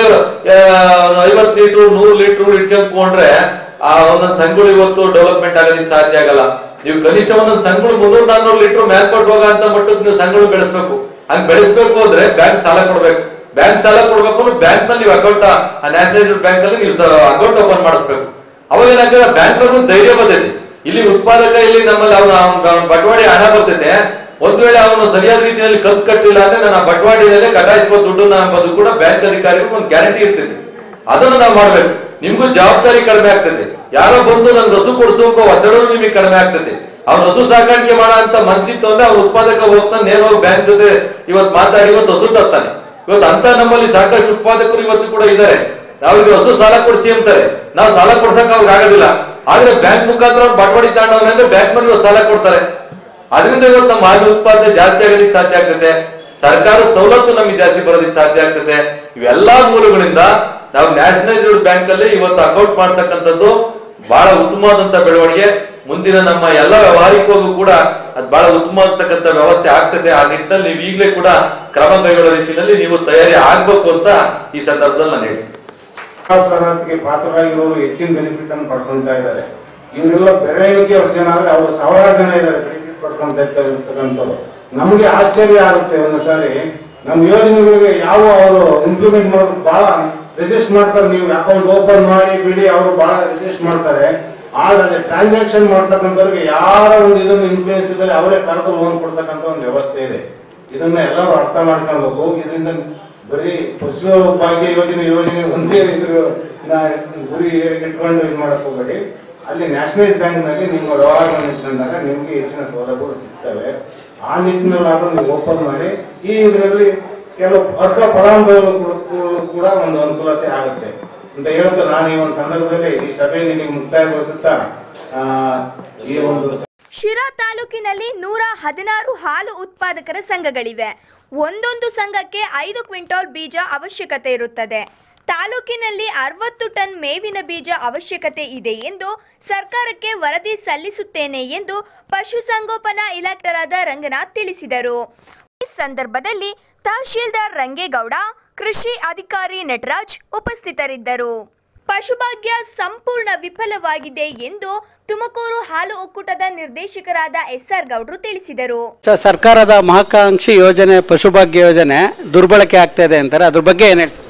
ಐವತ್ತು ಲೀಟ್ರು ನೂರು ಲೀಟ್ರು ಇಟ್ಕೊಂಡ್ಕೊಂಡ್ರೆ ಆ ಒಂದೊಂದು ಸಂಘಗಳು ಇವತ್ತು ಡೆವಲಪ್ಮೆಂಟ್ ಆಗೋದಕ್ಕೆ ಸಾಧ್ಯ ಆಗಲ್ಲ ನೀವು ಕನಿಷ್ಠ ಒಂದೊಂದು ಸಂಘಗಳು ಮುನ್ನೂರು ನಾನ್ನೂರು ಲೀಟರ್ ಮೇಲ್ಕೊಟ್ಟು ಹೋಗ ಅಂತ ಮಟ್ಟಕ್ಕೆ ನೀವು ಸಂಘಗಳು ಬೆಳೆಸಬೇಕು ಹಂಗ್ ಬೆಳೆಸಬೇಕು ಅಂದ್ರೆ ಬ್ಯಾಂಕ್ ಸಾಲ ಕೊಡ್ಬೇಕು ಬ್ಯಾಂಕ್ ಸಾಲ ಕೊಡ್ಬೇಕು ಅಂದ್ರೆ ಬ್ಯಾಂಕ್ ನಲ್ಲಿ ನೀವು ಅಕೌಂಟ್ ನ್ಯಾಷನಲೈಸ್ಡ್ ಬ್ಯಾಂಕ್ ಅಲ್ಲಿ ನೀವು ಅಕೌಂಟ್ ಓಪನ್ ಮಾಡಿಸ್ಬೇಕು ಅವಾಗ ಏನಾಗ್ತದೆ ಬ್ಯಾಂಕ್ ಧೈರ್ಯ ಬರ್ತೈತಿ ಇಲ್ಲಿ ಉತ್ಪಾದಕ ಇಲ್ಲಿ ನಮ್ಮಲ್ಲಿ ಅವನ ಅವನ ಬಟವಾಡಿ ಹಣ ಬರ್ತೈತೆ ಒಂದ್ ವೇಳೆ ಅವನು ಸರಿಯಾದ ರೀತಿಯಲ್ಲಿ ಕಂತು ಕಟ್ಟಿಲ್ಲ ಅಂದ್ರೆ ನಾನು ಆ ಬಟವಾಡಿನಲ್ಲೇ ಕಟಾಯಿಸ್ಬೋದು ದುಡ್ಡನ್ನ ಎಂಬುದು ಕೂಡ ಬ್ಯಾಂಕ್ ಅಧಿಕಾರಿಗೂ ಒಂದು ಗ್ಯಾರಂಟಿ ಇರ್ತೈತಿ ಅದನ್ನು ನಾವು ಮಾಡ್ಬೇಕು ನಿಮ್ಗೂ ಜವಾಬ್ದಾರಿ ಕಡಿಮೆ ಆಗ್ತದೆ ಯಾರೋ ಬಂದು ನನ್ ರಸು ಕೊಡಿಸೋಕೆ ಒತ್ತಡವೂ ನಿಮಗೆ ಕಡಿಮೆ ಆಗ್ತದೆ ಅವ್ನು ರಸು ಸಾಕಾಣಿಕೆ ಮಾಡೋ ಅಂತ ಮನ್ಸಿತ್ತು ಅಂದ್ರೆ ಅವ್ನ ಉತ್ಪಾದಕ ಹೋಗ್ತಾನೆ ನೇರವಾಗಿ ಬ್ಯಾಂಕ್ ಜೊತೆ ಇವತ್ತು ಮಾತಾಡಿ ಇವತ್ತು ಹಸು ತರ್ತಾನೆ ಇವತ್ತು ಅಂತ ನಮ್ಮಲ್ಲಿ ಸಾಕಷ್ಟು ಉತ್ಪಾದಕರು ಇವತ್ತು ಕೂಡ ಇದ್ದಾರೆ ಅವ್ರಿಗೆ ಹಸು ಸಾಲ ಕೊಡಿಸಿ ಅಂತಾರೆ ನಾವು ಸಾಲ ಕೊಡ್ಸಕ್ ಅವ್ರಿಗೆ ಆಗೋದಿಲ್ಲ ಆದ್ರೆ ಬ್ಯಾಂಕ್ ಮುಖಾಂತರ ಅವ್ರು ಬಟವಾಡಿ ತಗೊಂಡವ್ರೆ ಅಂದ್ರೆ ಬ್ಯಾಂಕ್ ನಲ್ಲಿ ಸಾಲ ಕೊಡ್ತಾರೆ ಅದರಿಂದ ಇವತ್ತು ನಮ್ಮ ಹಾಲಿನ ಉತ್ಪಾದನೆ ಜಾಸ್ತಿ ಆಗೋದಕ್ಕೆ ಸಾಧ್ಯ ಆಗ್ತದೆ ಸರ್ಕಾರ ಸವಲತ್ತು ನಮಗೆ ಜಾಸ್ತಿ ಬರೋದಕ್ಕೆ ಸಾಧ್ಯ ಆಗ್ತದೆ ಇವೆಲ್ಲಾ ಮೂಲಗಳಿಂದ ನಾವು ನ್ಯಾಷನಲೈಸ್ಡ್ ಬ್ಯಾಂಕ್ ಅಲ್ಲಿ ಇವತ್ತು ಅಕೌಂಟ್ ಮಾಡ್ತಕ್ಕಂಥದ್ದು ಬಹಳ ಉತ್ತಮವಾದಂತ ಬೆಳವಣಿಗೆ ಮುಂದಿನ ನಮ್ಮ ಎಲ್ಲ ವ್ಯವಹಾರಿಕವಾಗೂ ಕೂಡ ಅದು ಬಹಳ ಉತ್ತಮವಾಗ್ತಕ್ಕಂಥ ವ್ಯವಸ್ಥೆ ಆಗ್ತದೆ ಆ ನಿಟ್ಟಿನಲ್ಲಿ ನೀವು ಈಗಲೇ ಕೂಡ ಕ್ರಮ ಕೈಗೊಳ್ಳೋ ರೀತಿಯಲ್ಲಿ ನೀವು ತಯಾರಿ ಆಗ್ಬೇಕು ಅಂತ ಈ ಸಂದರ್ಭದಲ್ಲಿ ನಾನು ಹೇಳ್ತೀನಿ ಸವಲತ್ತಿಗೆ ಪಾತ್ರರಾಗಿರೋರು ಹೆಚ್ಚಿನ ಬೆನಿಫಿಟ್ ಅನ್ನು ಪಡ್ಕೊಂತಾ ಇದ್ದಾರೆ ಇವರೆಲ್ಲ ಬೆರಳಿಗೆ ಅಷ್ಟು ಜನ ಆದ್ರೆ ಅವರು ಸಾವಿರಾರು ಜನ ಇದ್ದಾರೆ ಬೆನಿಫಿಟ್ ಪಡ್ಕೊಂತ ಇರ್ತಕ್ಕಂಥವ್ರು ನಮಗೆ ಆಶ್ಚರ್ಯ ಆಗುತ್ತೆ ಒಂದು ಸಾರಿ ನಮ್ಮ ಯೋಜನೆಗಳಿಗೆ ಯಾವ ಅವರು ಇಂಪ್ಲಿಮೆಂಟ್ ಮಾಡೋದು ಬಹಳ ರೆಸಿಸ್ಟ್ ಮಾಡ್ತಾರೆ ನೀವು ಅಕೌಂಟ್ ಓಪನ್ ಮಾಡಿ ಬಿಡಿ ಅವರು ಬಹಳ ರೆಸಿಸ್ಟ್ ಮಾಡ್ತಾರೆ ಆದ್ರೆ ಟ್ರಾನ್ಸಾಕ್ಷನ್ ಮಾಡ್ತಕ್ಕಂಥವ್ರಿಗೆ ಯಾರ ಒಂದು ಇದನ್ನು ಇನ್ಫ್ಲೂಯೆನ್ಸ್ ಇದ್ದರೆ ಅವರೇ ಕರೆದು ಲೋನ್ ಕೊಡ್ತಕ್ಕಂಥ ಒಂದು ವ್ಯವಸ್ಥೆ ಇದೆ ಇದನ್ನ ಎಲ್ಲರೂ ಅರ್ಥ ಮಾಡ್ಕೊಳ್ಬೇಕು ಇದರಿಂದ ಬರೀ ಪಶು ಭಾಗ್ಯ ಯೋಜನೆ ಯೋಜನೆ ಒಂದೇ ಇದ್ರ ಗುರಿ ಇಟ್ಕೊಂಡು ಇದು ಮಾಡಕ್ ಹೋಗಬೇಡಿ ಅಲ್ಲಿ ನ್ಯಾಷನಲೈಸ್ ಬ್ಯಾಂಕ್ ನಲ್ಲಿ ನಿಮ್ಮ ವ್ಯವಹಾರಗಳನ್ನು ಇಟ್ಕೊಂಡಾಗ ನಿಮ್ಗೆ ಹೆಚ್ಚಿನ ಸೌಲಭ್ಯಗಳು ಸಿಗ್ತವೆ ಆ ನಿಟ್ಟಿನಲ್ಲಾದ್ರೂ ನೀವು ಓಪನ್ ಮಾಡಿ ಈ ಇದರಲ್ಲಿ ಕೆಲವು ಅರ್ಧ ಫಲಾನುಭವಿಗಳು ಕೂಡ- ಕೂಡ ಒಂದು ಅನುಕೂಲತೆ ಆಗುತ್ತೆ ಅಂತ ಹೇಳ್ತಾ ನಾನು ಈ ಒಂದು ಸಂದರ್ಭದಲ್ಲಿ ಈ ಸಭೆ ನಿಮಗೆ ಮುಕ್ತಾಯಗೊಳಿಸುತ್ತಾ ಆ, ಈ ಒಂದು ಶಿರಾ ತಾಲೂಕಿನಲ್ಲಿ ನೂರ ಹದಿನಾರು ಹಾಲು ಉತ್ಪಾದಕರ ಸಂಘಗಳಿವೆ ಒಂದೊಂದು ಸಂಘಕ್ಕೆ ಐದು ಕ್ವಿಂಟಾಲ್ ಬೀಜ ಅವಶ್ಯಕತೆ ಇರುತ್ತದೆ ತಾಲೂಕಿನಲ್ಲಿ ಅರವತ್ತು ಟನ್ ಮೇವಿನ ಬೀಜ ಅವಶ್ಯಕತೆ ಇದೆ ಎಂದು ಸರ್ಕಾರಕ್ಕೆ ವರದಿ ಸಲ್ಲಿಸುತ್ತೇನೆ ಎಂದು ಪಶುಸಂಗೋಪನಾ ಇಲಾಖೆರಾದ ರಂಗನಾಥ್ ತಿಳಿಸಿದರು ಈ ಸಂದರ್ಭದಲ್ಲಿ ತಹಶೀಲ್ದಾರ್ ರಂಗೇಗೌಡ ಕೃಷಿ ಅಧಿಕಾರಿ ನಟರಾಜ್ ಉಪಸ್ಥಿತರಿದ್ದರು ಪಶುಭಾಗ್ಯ ಸಂಪೂರ್ಣ ವಿಫಲವಾಗಿದೆ ಎಂದು ತುಮಕೂರು ಹಾಲು ಒಕ್ಕೂಟದ ನಿರ್ದೇಶಕರಾದ ಎಸ್ಆರ್ ಗೌಡ್ರು ತಿಳಿಸಿದರು ಸ- ಸರ್ಕಾರದ ಮಹತ್ವಾಕಾಂಕ್ಷಿ ಯೋಜನೆ ಪಶುಭಾಗ್ಯ ಯೋಜನೆ ದುರ್ಬಳಕೆ ಆಗ್ತಾ ಇದೆ ಅಂತಾರೆ ಅದ್ರ ಬಗ್ಗೆ ಏನ್ ಹೇಳ್ತೀರಾ?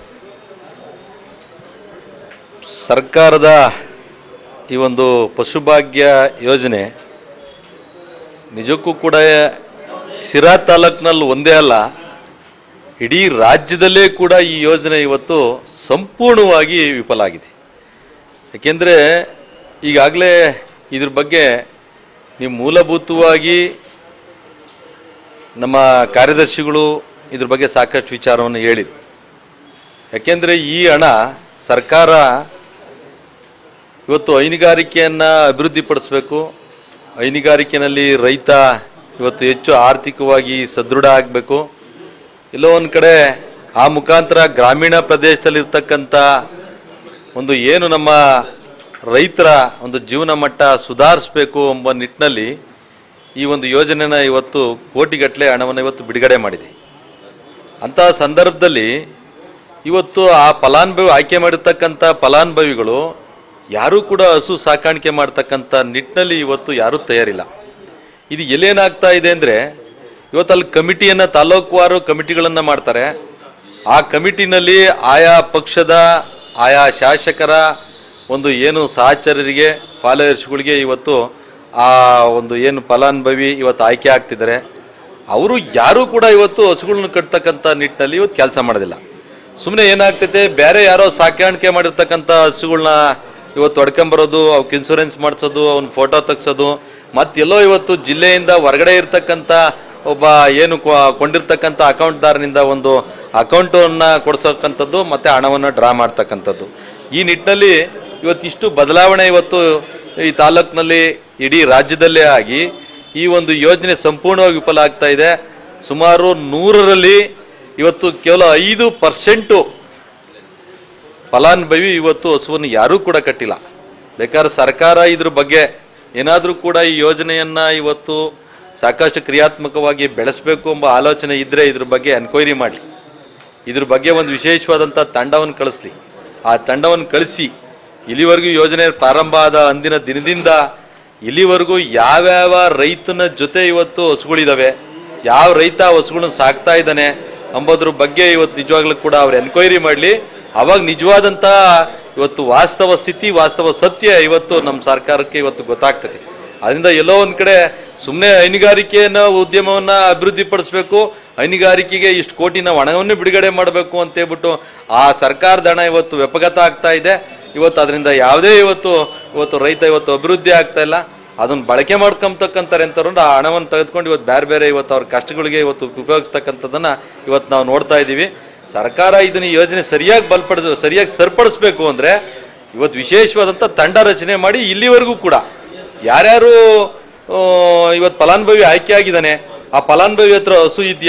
ಸರ್ಕಾರದ ಈ ಒಂದು ಪಶುಭಾಗ್ಯ ಯೋಜನೆ ನಿಜಕ್ಕೂ ಕೂಡ ಸಿರಾ ತಾಲೂಕಿನಲ್ಲಿ ಒಂದೇ ಅಲ್ಲ ಇಡೀ ರಾಜ್ಯದಲ್ಲೇ ಕೂಡ ಈ ಯೋಜನೆ ಇವತ್ತು ಸಂಪೂರ್ಣವಾಗಿ ವಿಫಲ ಆಗಿದೆ ಯಾಕೆಂದರೆ ಈಗಾಗಲೇ ಇದ್ರ ಬಗ್ಗೆ ನೀವು ಮೂಲಭೂತವಾಗಿ ನಮ್ಮ ಕಾರ್ಯದರ್ಶಿಗಳು ಇದ್ರ ಬಗ್ಗೆ ಸಾಕಷ್ಟು ವಿಚಾರವನ್ನು ಹೇಳಿದ್ರು ಯಾಕೆಂದರೆ ಈ ಹಣ ಸರ್ಕಾರ ಇವತ್ತು ಹೈನುಗಾರಿಕೆಯನ್ನು ಅಭಿವೃದ್ಧಿಪಡಿಸಬೇಕು ಹೈನುಗಾರಿಕೆಯಲ್ಲಿ ರೈತ ಇವತ್ತು ಹೆಚ್ಚು ಆರ್ಥಿಕವಾಗಿ ಸದೃಢ ಆಗಬೇಕು ಎಲ್ಲೋ ಒಂದು ಕಡೆ ಆ ಮುಖಾಂತರ ಗ್ರಾಮೀಣ ಪ್ರದೇಶದಲ್ಲಿರ್ತಕ್ಕಂಥ ಒಂದು ಏನು ನಮ್ಮ ರೈತರ ಒಂದು ಜೀವನ ಮಟ್ಟ ಸುಧಾರಿಸಬೇಕು ಎಂಬ ನಿಟ್ಟಿನಲ್ಲಿ ಈ ಒಂದು ಯೋಜನೆನ ಇವತ್ತು ಕೋಟಿಗಟ್ಟಲೆ ಹಣವನ್ನು ಇವತ್ತು ಬಿಡುಗಡೆ ಮಾಡಿದೆ ಅಂತಹ ಸಂದರ್ಭದಲ್ಲಿ ಇವತ್ತು ಆ ಫಲಾನುಭವಿ ಆಯ್ಕೆ ಮಾಡಿರ್ತಕ್ಕಂಥ ಫಲಾನುಭವಿಗಳು ಯಾರೂ ಕೂಡ ಹಸು ಸಾಕಾಣಿಕೆ ಮಾಡ್ತಕ್ಕಂಥ ನಿಟ್ಟಿನಲ್ಲಿ ಇವತ್ತು ಯಾರೂ ತಯಾರಿಲ್ಲ ಇದು ಎಲ್ಲೇನಾಗ್ತಾ ಇದೆ ಅಂದರೆ ಇವತ್ತು ಅಲ್ಲಿ ಕಮಿಟಿಯನ್ನು ತಾಲೂಕುವಾರು ಕಮಿಟಿಗಳನ್ನು ಮಾಡ್ತಾರೆ ಆ ಕಮಿಟಿನಲ್ಲಿ ಆಯಾ ಪಕ್ಷದ ಆಯಾ ಶಾಸಕರ ಒಂದು ಏನು ಸಹಚರರಿಗೆ ಫಾಲೋಯರ್ಸ್ಗಳಿಗೆ ಇವತ್ತು ಆ ಒಂದು ಏನು ಫಲಾನುಭವಿ ಇವತ್ತು ಆಯ್ಕೆ ಆಗ್ತಿದ್ದಾರೆ ಅವರು ಯಾರೂ ಕೂಡ ಇವತ್ತು ಹಸುಗಳನ್ನ ಕಟ್ತಕ್ಕಂಥ ನಿಟ್ಟಿನಲ್ಲಿ ಇವತ್ತು ಕೆಲಸ ಮಾಡೋದಿಲ್ಲ ಸುಮ್ಮನೆ ಏನಾಗ್ತೈತೆ ಬೇರೆ ಯಾರೋ ಸಾಕಾಣಿಕೆ ಮಾಡಿರ್ತಕ್ಕಂಥ ಹಸುಗಳನ್ನ ಇವತ್ತು ಹೊಡ್ಕೊಂಬರೋದು ಅವಕ್ಕೆ ಇನ್ಸೂರೆನ್ಸ್ ಮಾಡಿಸೋದು ಅವ್ನ ಫೋಟೋ ತೆಗ್ಸೋದು ಮತ್ತೆಲ್ಲೋ ಇವತ್ತು ಜಿಲ್ಲೆಯಿಂದ ಹೊರಗಡೆ ಇರ್ತಕ್ಕಂಥ ಒಬ್ಬ ಏನು ಕೊ- ಕೊಂಡಿರ್ತಕ್ಕಂಥ ಅಕೌಂಟ್ದಾರನಿಂದ ಒಂದು ಅಕೌಂಟನ್ನು ಕೊಡ್ಸಕ್ಕಂಥದ್ದು ಮತ್ತೆ ಹಣವನ್ನು ಡ್ರಾ ಮಾಡ್ತಕ್ಕಂಥದ್ದು ಈ ನಿಟ್ಟಿನಲ್ಲಿ ಇವತ್ತಿಷ್ಟು ಬದಲಾವಣೆ ಇವತ್ತು ಈ ತಾಲೂಕಿನಲ್ಲಿ ಇಡೀ ರಾಜ್ಯದಲ್ಲೇ ಆಗಿ ಈ ಒಂದು ಯೋಜನೆ ಸಂಪೂರ್ಣವಾಗಿ ವಿಫಲ ಆಗ್ತಾ ಇದೆ ಸುಮಾರು ನೂರರಲ್ಲಿ ಇವತ್ತು ಕೇವಲ ಐದು ಪರ್ಸೆಂಟು ಫಲಾನುಭವಿ ಇವತ್ತು ಹಸುವನ್ನು ಯಾರೂ ಕೂಡ ಕಟ್ಟಿಲ್ಲ ಬೇಕಾದ್ರೆ ಸರ್ಕಾರ ಇದ್ರ ಬಗ್ಗೆ ಏನಾದರೂ ಕೂಡ ಈ ಯೋಜನೆಯನ್ನ ಇವತ್ತು ಸಾಕಷ್ಟು ಕ್ರಿಯಾತ್ಮಕವಾಗಿ ಬೆಳೆಸಬೇಕು ಎಂಬ ಆಲೋಚನೆ ಇದ್ರೆ ಇದ್ರ ಬಗ್ಗೆ ಎನ್ಕ್ವೈರಿ ಮಾಡಿ ಇದ್ರ ಬಗ್ಗೆ ಒಂದು ವಿಶೇಷವಾದಂಥ ತಂಡವನ್ನು ಕಳಿಸ್ಲಿ ಆ ತಂಡವನ್ನು ಕಳಿಸಿ ಇಲ್ಲಿವರೆಗೂ ಯೋಜನೆ ಪ್ರಾರಂಭ ಆದ ಅಂದಿನ ದಿನದಿಂದ ಇಲ್ಲಿವರೆಗೂ ಯಾವ್ಯಾವ ರೈತನ ಜೊತೆ ಇವತ್ತು ಹಸುಗಳಿದಾವೆ ಯಾವ ರೈತ ಆ ಹಸುಗಳನ್ನ ಸಾಕ್ತಾ ಇದ್ದಾನೆ ಅಂಬೋದ್ರ ಬಗ್ಗೆ ಇವತ್ತು ನಿಜವಾಗ್ಲೂ ಕೂಡ ಅವ್ರು ಎನ್ಕ್ವೈರಿ ಮಾಡಲಿ ಅವಾಗ ನಿಜವಾದಂಥ ಇವತ್ತು ವಾಸ್ತವ ಸ್ಥಿತಿ ವಾಸ್ತವ ಸತ್ಯ ಇವತ್ತು ನಮ್ಮ ಸರ್ಕಾರಕ್ಕೆ ಇವತ್ತು ಗೊತ್ತಾಗ್ತದೆ ಅದರಿಂದ ಎಲ್ಲೋ ಒಂದ್ ಕಡೆ ಸುಮ್ಮನೆ ಹೈನುಗಾರಿಕೆಯನ್ನ ಉದ್ಯಮವನ್ನ ಅಭಿವೃದ್ಧಿಪಡಿಸಬೇಕು ಹೈನುಗಾರಿಕೆಗೆ ಇಷ್ಟು ಕೋಟಿ ನಾವು ಹಣವನ್ನು ಬಿಡುಗಡೆ ಮಾಡಬೇಕು ಅಂತ ಹೇಳ್ಬಿಟ್ಟು ಆ ಸರ್ಕಾರದ ಹಣ ಇವತ್ತು ವ್ಯಪಗತ ಆಗ್ತಾ ಇದೆ ಇವತ್ತು ಅದರಿಂದ ಯಾವುದೇ ಇವತ್ತು ಇವತ್ತು ರೈತ ಇವತ್ತು ಅಭಿವೃದ್ಧಿ ಆಗ್ತಾ ಇಲ್ಲ ಅದನ್ನ ಬಳಕೆ ಮಾಡ್ಕೊಂಬತಕ್ಕಂತಾರೆ ಅಂತಂದ್ರೆ ಆ ಹಣವನ್ನು ತೆಗೆದುಕೊಂಡು ಇವತ್ತು ಬೇರೆ ಬೇರೆ ಇವತ್ತು ಅವ್ರ ಕಷ್ಟಗಳಿಗೆ ಇವತ್ತು ಉಪಯೋಗಿಸ್ತಕ್ಕಂಥದ್ದನ್ನ ಇವತ್ತು ನಾವು ನೋಡ್ತಾ ಇದ್ದೀವಿ ಸರ್ಕಾರ ಇದನ್ನ ಈ ಯೋಜನೆ ಸರಿಯಾಗಿ ಬಲಪಡಿಸ ಸರಿಯಾಗಿ ಸರಿಪಡಿಸ್ಬೇಕು ಅಂದ್ರೆ ಇವತ್ತು ವಿಶೇಷವಾದಂಥ ತಂಡ ರಚನೆ ಮಾಡಿ ಇಲ್ಲಿವರೆಗೂ ಕೂಡ ಯಾರ್ಯಾರು ಆ, ಇವತ್ತು ಫಲಾನುಭವಿ ಆಯ್ಕೆ ಆಗಿದ್ದಾನೆ ಆ ಫಲಾನುಭವಿ ಹತ್ರ ಹಸು ಇದೆಯಾ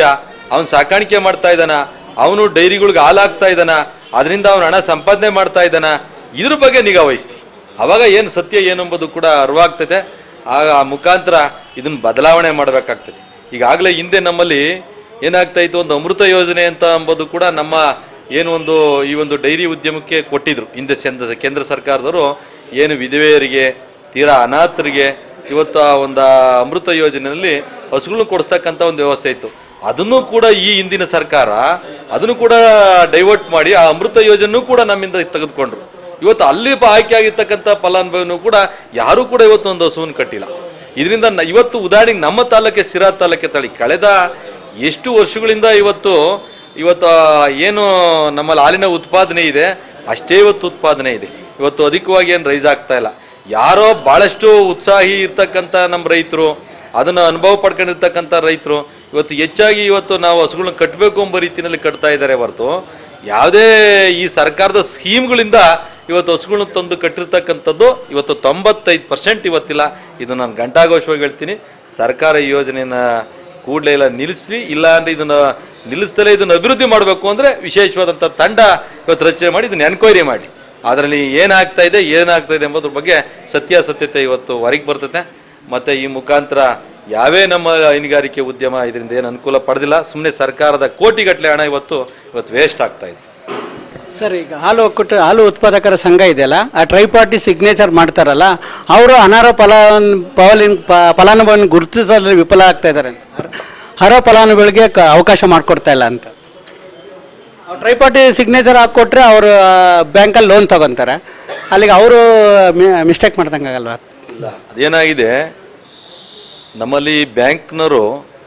ಅವನು ಸಾಕಾಣಿಕೆ ಮಾಡ್ತಾ ಇದ್ದಾನ ಅವನು ಡೈರಿಗಳಿಗೆ ಹಾಲಾಗ್ತಾ ಇದ್ದಾನ ಅದರಿಂದ ಅವನು ಹಣ ಸಂಪಾದನೆ ಮಾಡ್ತಾ ಇದ್ದಾನ ಇದ್ರ ಬಗ್ಗೆ ನಿಗಾ ವಹಿಸ್ತಿ ಅವಾಗ ಏನು ಸತ್ಯ ಏನು ಎಂಬುದು ಕೂಡ ಅರಿವಾಗ್ತದೆ ಆಗ ಆ ಮುಖಾಂತರ ಇದನ್ನ ಬದಲಾವಣೆ ಮಾಡಬೇಕಾಗ್ತದೆ ಈಗಾಗಲೇ ಹಿಂದೆ ನಮ್ಮಲ್ಲಿ ಏನಾಗ್ತಾ ಇತ್ತು ಒಂದು ಅಮೃತ ಯೋಜನೆ ಅಂತ ಎಂಬುದು ಕೂಡ ನಮ್ಮ ಏನು ಒಂದು ಈ ಒಂದು ಡೈರಿ ಉದ್ಯಮಕ್ಕೆ ಕೊಟ್ಟಿದ್ರು ಹಿಂದೆ ಕೇಂದ್ರ ಕೇಂದ್ರ ಸರ್ಕಾರದವರು ಏನು ವಿಧವೆಯರಿಗೆ ತೀರಾ ಅನಾಥರಿಗೆ ಇವತ್ತು ಆ ಒಂದು ಅಮೃತ ಯೋಜನೆಯಲ್ಲಿ ಹಸುಗಳನ್ನು ಕೊಡಿಸ್ತಕ್ಕಂಥ ಒಂದು ವ್ಯವಸ್ಥೆ ಇತ್ತು ಅದನ್ನು ಕೂಡ ಈ ಹಿಂದಿನ ಸರ್ಕಾರ ಅದನ್ನು ಕೂಡ ಡೈವರ್ಟ್ ಮಾಡಿ ಆ ಅಮೃತ ಯೋಜನೆಯೂ ಕೂಡ ನಮ್ಮಿಂದ ತೆಗೆದುಕೊಂಡ್ರು ಇವತ್ತು ಅಲ್ಲಿ ಪ- ಆಯ್ಕೆ ಆಗಿರ್ತಕ್ಕಂಥ ಫಲಾನುಭವಿನೂ ಕೂಡ ಯಾರೂ ಕೂಡ ಇವತ್ತು ಒಂದು ಹಸುವನ್ನು ಕಟ್ಟಿಲ್ಲ ಇದರಿಂದ ನ- ಇವತ್ತು ಉದಾಹರಣೆಗೆ ನಮ್ಮ ತಾಲೂಕೆ ಸಿರಾ ತಾಲೂಕೆ ತಳಿ ಕಳೆದ ಎಷ್ಟು ವರ್ಷಗಳಿಂದ ಇವತ್ತು ಇವತ್ತು ಏನು ನಮ್ಮಲ್ಲಿ ಹಾಲಿನ ಉತ್ಪಾದನೆ ಇದೆ ಅಷ್ಟೇ ಇವತ್ತು ಉತ್ಪಾದನೆ ಇದೆ ಇವತ್ತು ಅಧಿಕವಾಗಿ ಏನು ರೈಸ್ ಆಗ್ತಾ ಇಲ್ಲ ಯಾರೋ ಬಹಳಷ್ಟು ಉತ್ಸಾಹಿ ಇರ್ತಕ್ಕಂಥ ನಮ್ಮ ರೈತರು ಅದನ್ನು ಅನುಭವ ಪಡ್ಕೊಂಡಿರ್ತಕ್ಕಂಥ ರೈತರು ಇವತ್ತು ಹೆಚ್ಚಾಗಿ ಇವತ್ತು ನಾವು ಹಸುಗಳನ್ನ ಕಟ್ಟಬೇಕು ಎಂಬ ರೀತಿಯಲ್ಲಿ ಕಟ್ತಾ ಇದ್ದಾರೆ ಹೊರತು ಯಾವುದೇ ಈ ಸರ್ಕಾರದ ಸ್ಕೀಮ್ಗಳಿಂದ ಇವತ್ತು ಹಸುಗಳನ್ನ ತಂದು ಕಟ್ಟಿರ್ತಕ್ಕಂಥದ್ದು ಇವತ್ತು ತೊಂಬತ್ತೈದು ಪರ್ಸೆಂಟ್ ಇವತ್ತಿಲ್ಲ ಇದು ನಾನು ಗಂಟಾಘೋಷವಾಗಿ ಹೇಳ್ತೀನಿ ಸರ್ಕಾರ ಈ ಯೋಜನೆಯನ್ನ ಕೂಡಲೇ ಇಲ್ಲ ನಿಲ್ಲಿಸ್ಲಿ ಇಲ್ಲ ಅಂದ್ರೆ ಇದನ್ನ ನಿಲ್ಲಿಸ್ತಲೇ ಇದನ್ನ ಅಭಿವೃದ್ಧಿ ಮಾಡಬೇಕು ಅಂದ್ರೆ ವಿಶೇಷವಾದಂಥ ತಂಡ ಇವತ್ತು ರಚನೆ ಮಾಡಿ ಇದನ್ನ ಎನ್ಕ್ವೈರಿ ಮಾಡಿ ಅದರಲ್ಲಿ ಏನಾಗ್ತಾ ಇದೆ ಏನಾಗ್ತಾ ಇದೆ ಎಂಬುದ್ರ ಬಗ್ಗೆ ಸತ್ಯಾಸತ್ಯತೆ ಇವತ್ತು ಹೊರಗೆ ಬರ್ತದೆ ಮತ್ತೆ ಈ ಮುಖಾಂತರ ಯಾವೇ ನಮ್ಮ ಹೈನುಗಾರಿಕೆ ಉದ್ಯಮ ಇದರಿಂದ ಏನು ಅನುಕೂಲ ಪಡೆದಿಲ್ಲ ಸುಮ್ಮನೆ ಸರ್ಕಾರದ ಕೋಟಿಗಟ್ಟಲೆ ಹಣ ಇವತ್ತು ಇವತ್ತು ವೇಸ್ಟ್ ಆಗ್ತಾ ಇದೆ ಸರ್ ಈಗ ಹಾಲು ಒಕ್ಕೂಟ ಹಾಲು ಉತ್ಪಾದಕರ ಸಂಘ ಇದೆಯಲ್ಲ ಆ ಟ್ರೈ ಪಾರ್ಟಿ ಸಿಗ್ನೇಚರ್ ಮಾಡ್ತಾರಲ್ಲ ಅವರು ಅನಾರ ಫಲಾನ್ ಫಲಾನ್ ಫಲಾನುಭವಿಯನ್ನು ಗುರುತಿಸಲು ವಿಫಲ ಆಗ್ತಾ ಇದ್ದಾರೆ ಹರ ಫಲಾನುಭವಿಗಳಿಗೆ ಕ- ಅವಕಾಶ ಮಾಡಿಕೊಡ್ತಾ ಇಲ್ಲ ಅಂತ ಟ್ರೈ ಪಾರ್ಟಿ ಸಿಗ್ನೇಚರ್ ಹಾಕ್ಕೊಟ್ರೆ ಅವರು ಬ್ಯಾಂಕಲ್ಲಿ ಲೋನ್ ತಗೊಂತಾರೆ ಅಲ್ಲಿಗೆ ಅವರು ಮಿಸ್ಟೇಕ್ ಮಾಡ್ದಂಗಾಗಲ್ವಾ ಇಲ್ಲ ಅದೇನಾಗಿದೆ ನಮ್ಮಲ್ಲಿ ಬ್ಯಾಂಕ್ನವರು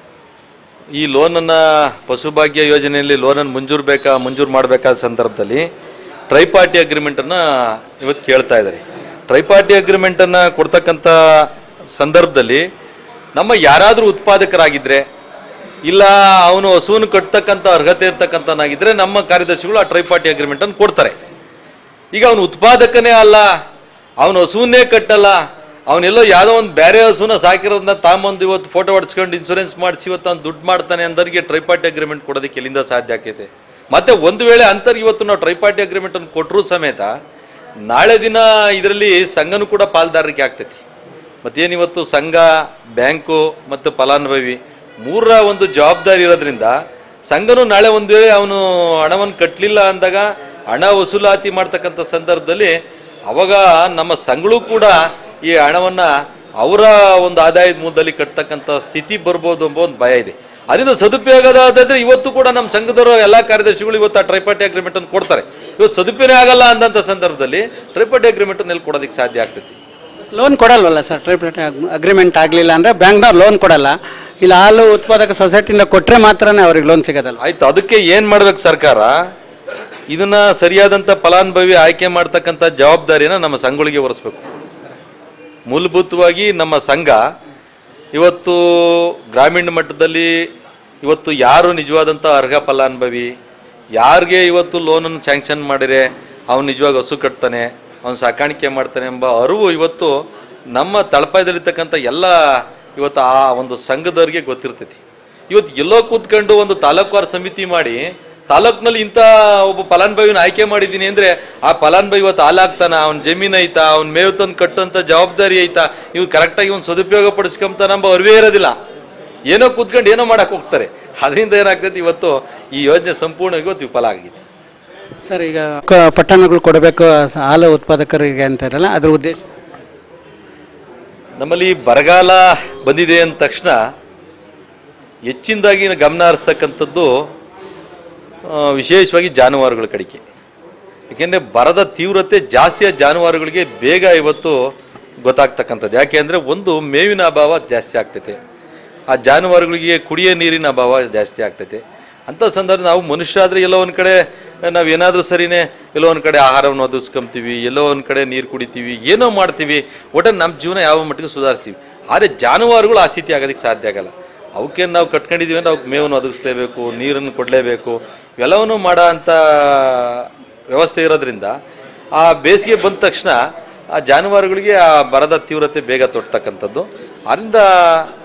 ಈ ಲೋನನ್ನ ಪಶುಭಾಗ್ಯ ಯೋಜನೆಯಲ್ಲಿ ಲೋನನ್ನು ಮಂಜೂರು ಬೇಕಾ ಮಂಜೂರು ಮಾಡಬೇಕಾದ ಸಂದರ್ಭದಲ್ಲಿ ಟ್ರೈಪಾರ್ಟಿ ಅಗ್ರಿಮೆಂಟನ್ನ ಇವತ್ತು ಕೇಳ್ತಾ ಇದ್ದಾರೆ ಟ್ರೈಪಾರ್ಟಿ ಅಗ್ರಿಮೆಂಟನ್ನ ಕೊಡ್ತಕ್ಕಂಥ ಸಂದರ್ಭದಲ್ಲಿ ನಮ್ಮ ಯಾರಾದರೂ ಉತ್ಪಾದಕರಾಗಿದ್ರೆ ಇಲ್ಲ ಅವನು ಹಸುವನ್ನು ಕಟ್ತಕ್ಕಂಥ ಅರ್ಹತೆ ಇರ್ತಕ್ಕಂಥನಾಗಿದ್ರೆ ನಮ್ಮ ಕಾರ್ಯದರ್ಶಿಗಳು ಆ ಟ್ರೈಪಾರ್ಟಿ ಅಗ್ರಿಮೆಂಟನ್ನು ಕೊಡ್ತಾರೆ ಈಗ ಅವನು ಉತ್ಪಾದಕನೇ ಅಲ್ಲ ಅವನು ಹಸುವನ್ನೇ ಕಟ್ಟಲ್ಲ ಅವನೆಲ್ಲೋ ಯಾವುದೋ ಒಂದು ಬೇರೆ ಹಸುನ ಸಾಕಿರೋದನ್ನ ತಾಂಬಂದು ಇವತ್ತು ಫೋಟೋ ಹೊಡ್ಸ್ಕೊಂಡು ಇನ್ಸೂರೆನ್ಸ್ ಮಾಡಿಸಿ ಇವತ್ತು ಅವ್ನು ದುಡ್ಡು ಮಾಡ್ತಾನೆ ಅಂದರಿಗೆ ಟ್ರೈಪಾರ್ಟಿ ಅಗ್ರಿಮೆಂಟ್ ಕೊಡೋದಕ್ಕೆ ಎಲ್ಲಿಂದ ಸಾಧ್ಯ ಆಕೈತೆ ಮತ್ತೆ ಒಂದು ವೇಳೆ ಅಂತರ್ ಇವತ್ತು ನಾವು ಟ್ರೈಪಾರ್ಟಿ ಅಗ್ರಿಮೆಂಟ್ ಅನ್ನು ಕೊಟ್ಟರು ಸಮೇತ ನಾಳೆ ದಿನ ಇದರಲ್ಲಿ ಸಂಘನೂ ಕೂಡ ಪಾಲ್ದಾರಿಕೆ ಆಗ್ತೈತಿ ಮತ್ತೇನಿವತ್ತು ಸಂಘ ಬ್ಯಾಂಕು ಮತ್ತು ಫಲಾನುಭವಿ ಮೂರರ ಒಂದು ಜವಾಬ್ದಾರಿ ಇರೋದ್ರಿಂದ ಸಂಘನು ನಾಳೆ ಒಂದು ವೇಳೆ ಅವನು ಹಣವನ್ನು ಕಟ್ಟಲಿಲ್ಲ ಅಂದಾಗ ಹಣ ವಸೂಲಾತಿ ಮಾಡ್ತಕ್ಕಂಥ ಸಂದರ್ಭದಲ್ಲಿ ಅವಾಗ ನಮ್ಮ ಸಂಘಗಳು ಕೂಡ ಈ ಹಣವನ್ನ ಅವರ ಒಂದು ಆದಾಯದ ಮೂಲದಲ್ಲಿ ಕಟ್ತಕ್ಕಂಥ ಸ್ಥಿತಿ ಬರ್ಬೋದು ಎಂಬ ಒಂದು ಭಯ ಇದೆ ಅದರಿಂದ ಸದುಪಯೋಗದಾದ್ರೆ ಇವತ್ತು ಕೂಡ ನಮ್ಮ ಸಂಘದವರು ಎಲ್ಲ ಕಾರ್ಯದರ್ಶಿಗಳು ಇವತ್ತು ಆ ಟ್ರೈಪಾರ್ಟಿ ಅಗ್ರಿಮೆಂಟ್ ಅನ್ನು ಕೊಡ್ತಾರೆ ಇವತ್ತು ಸದುಪಯೋಗ ಆಗಲ್ಲ ಅಂದಂಥ ಸಂದರ್ಭದಲ್ಲಿ ಟ್ರೈಪಾರ್ಟಿ ಅಗ್ರಿಮೆಂಟ್ ಎಲ್ಲಿ ಕೊಡೋದಕ್ಕೆ ಸಾಧ್ಯ ಆಗ್ತೈತಿ ಲೋನ್ ಕೊಡಲ್ವಲ್ಲ ಸರ್ ಟ್ರೈ ಪಾರ್ಟಿ ಅಗ್ರಿಮೆಂಟ್ ಆಗಲಿಲ್ಲ ಅಂದರೆ ಬ್ಯಾಂಕ್ನವ್ರು ಲೋನ್ ಕೊಡಲ್ಲ ಇಲ್ಲ ಹಾಲು ಉತ್ಪಾದಕ ಸೊಸೈಟಿಯಿಂದ ಕೊಟ್ಟರೆ ಮಾತ್ರನೇ ಅವ್ರಿಗೆ ಲೋನ್ ಸಿಗೋದಲ್ಲ ಆಯ್ತು ಅದಕ್ಕೆ ಏನ್ ಮಾಡ್ಬೇಕು ಸರ್ಕಾರ ಇದನ್ನ ಸರಿಯಾದಂತ ಫಲಾನುಭವಿ ಆಯ್ಕೆ ಮಾಡ್ತಕ್ಕಂಥ ಜವಾಬ್ದಾರಿನ ನಮ್ಮ ಸಂಘಗಳಿಗೆ ಹೊರಿಸ್ಬೇಕು ಮೂಲಭೂತವಾಗಿ ನಮ್ಮ ಸಂಘ ಇವತ್ತು ಗ್ರಾಮೀಣ ಮಟ್ಟದಲ್ಲಿ ಇವತ್ತು ಯಾರು ನಿಜವಾದಂಥ ಅರ್ಹ ಫಲಾನುಭವಿ ಯಾರಿಗೆ ಇವತ್ತು ಲೋನನ್ನು ಸ್ಯಾಂಕ್ಷನ್ ಮಾಡಿರೆ ಅವನು ನಿಜವಾಗಿ ಹಸು ಕಟ್ತಾನೆ ಅವನು ಸಾಕಾಣಿಕೆ ಮಾಡ್ತಾನೆ ಎಂಬ ಅರಿವು ಇವತ್ತು ನಮ್ಮ ತಳಪಾಯದಲ್ಲಿರ್ತಕ್ಕಂಥ ಎಲ್ಲ ಇವತ್ತು ಆ ಒಂದು ಸಂಘದವ್ರಿಗೆ ಗೊತ್ತಿರ್ತೈತಿ ಇವತ್ತು ಎಲ್ಲೋ ಕೂತ್ಕೊಂಡು ಒಂದು ತಾಲೂಕುವಾರ ಸಮಿತಿ ಮಾಡಿ ತಾಲೂಕ್ನಲ್ಲಿ ಇಂಥ ಒಬ್ಬ ಫಲಾನುಭವಿನ ಆಯ್ಕೆ ಮಾಡಿದ್ದೀನಿ ಅಂದ್ರೆ ಆ ಫಲಾನುಭವಿ ಇವತ್ತು ಹಾಲಾಗ್ತಾನ ಅವ್ನ ಜಮೀನ್ ಐತಾ ಅವ್ನ ಮೇವು ತಂದು ಕಟ್ಟಂತ ಜವಾಬ್ದಾರಿ ಐತಾ ಇವ್ ಕರೆಕ್ಟಾಗಿ ಒಂದು ಸದುಪಯೋಗ ಪಡಿಸ್ಕೊಂತ ನಮ್ಮ ಅರಿವೇ ಇರೋದಿಲ್ಲ ಏನೋ ಕೂತ್ಕೊಂಡು ಏನೋ ಮಾಡಕ್ ಹೋಗ್ತಾರೆ ಅದರಿಂದ ಏನಾಗ್ತೈತಿ ಇವತ್ತು ಈ ಯೋಜನೆ ಸಂಪೂರ್ಣ ಇವತ್ತು ವಿಫಲ ಆಗಿದೆ ಸರ್ ಈಗ ಕ- ಪಟ್ಟಣಗಳು ಕೊಡಬೇಕು ಸ- ಹಾಲು ಉತ್ಪಾದಕರಿಗೆ ಅಂತ ಇರಲ್ಲ ಅದ್ರ ಉದ್ದೇಶ ನಮ್ಮಲ್ಲಿ ಬರಗಾಲ ಬಂದಿದೆ ಅಂದ ತಕ್ಷಣ ಹೆಚ್ಚಿನದಾಗಿ ಗಮನ ಹರಿಸ್ತಕ್ಕಂಥದ್ದು ಆ, ವಿಶೇಷವಾಗಿ ಜಾನುವಾರುಗಳ ಕಡೆಗೆ ಏಕೆಂದರೆ ಬರದ ತೀವ್ರತೆ ಜಾಸ್ತಿಯ ಜಾನುವಾರುಗಳಿಗೆ ಬೇಗ ಇವತ್ತು ಗೊತ್ತಾಗ್ತಕ್ಕಂಥದ್ದು ಯಾಕೆ ಅಂದರೆ ಒಂದು ಮೇವಿನ ಅಭಾವ ಜಾಸ್ತಿ ಆಗ್ತೈತೆ ಆ ಜಾನುವಾರುಗಳಿಗೆ ಕುಡಿಯೋ ನೀರಿನ ಅಭಾವ ಜಾಸ್ತಿ ಆಗ್ತೈತೆ ಅಂಥ ಸಂದರ್ಭ ನಾವು ಮನುಷ್ಯರಾದ್ರೆ ಎಲ್ಲೋ ಒಂದು ಕಡೆ ನಾವು ಏನಾದರೂ ಸರಿನೇ ಎಲ್ಲೋ ಒಂದು ಕಡೆ ಆಹಾರವನ್ನು ಒದಗಿಸ್ಕೊಂತೀವಿ ಎಲ್ಲೋ ಒಂದು ಕಡೆ ನೀರು ಕುಡಿತೀವಿ ಏನೋ ಮಾಡ್ತೀವಿ ಒಟ್ಟಲ್ಲಿ ನಮ್ಮ ಜೀವನ ಯಾವ ಮಟ್ಟಿಗೆ ಸುಧಾರಿಸ್ತೀವಿ ಆದರೆ ಜಾನುವಾರುಗಳು ಆ ಸ್ಥಿತಿ ಆಗೋದಕ್ಕೆ ಸಾಧ್ಯ ಆಗಲ್ಲ ಅವಕ್ಕೆ ನಾವು ಕಟ್ಕೊಂಡಿದ್ದೀವಿ ಅಂದ್ರೆ ಅವಕ್ಕೆ ಮೇವನ್ನು ಒದಗಿಸ್ಲೇಬೇಕು ನೀರನ್ನು ಕೊಡಲೇಬೇಕು ಇವೆಲ್ಲವನ್ನು ಮಾಡೋ ಅಂಥ ವ್ಯವಸ್ಥೆ ಇರೋದ್ರಿಂದ ಆ ಬೇಸಿಗೆ ಬಂದ ತಕ್ಷಣ ಆ ಜಾನುವಾರುಗಳಿಗೆ ಆ ಬರದ ತೀವ್ರತೆ ಬೇಗ ತೊಡ್ತಕ್ಕಂಥದ್ದು ಅದರಿಂದ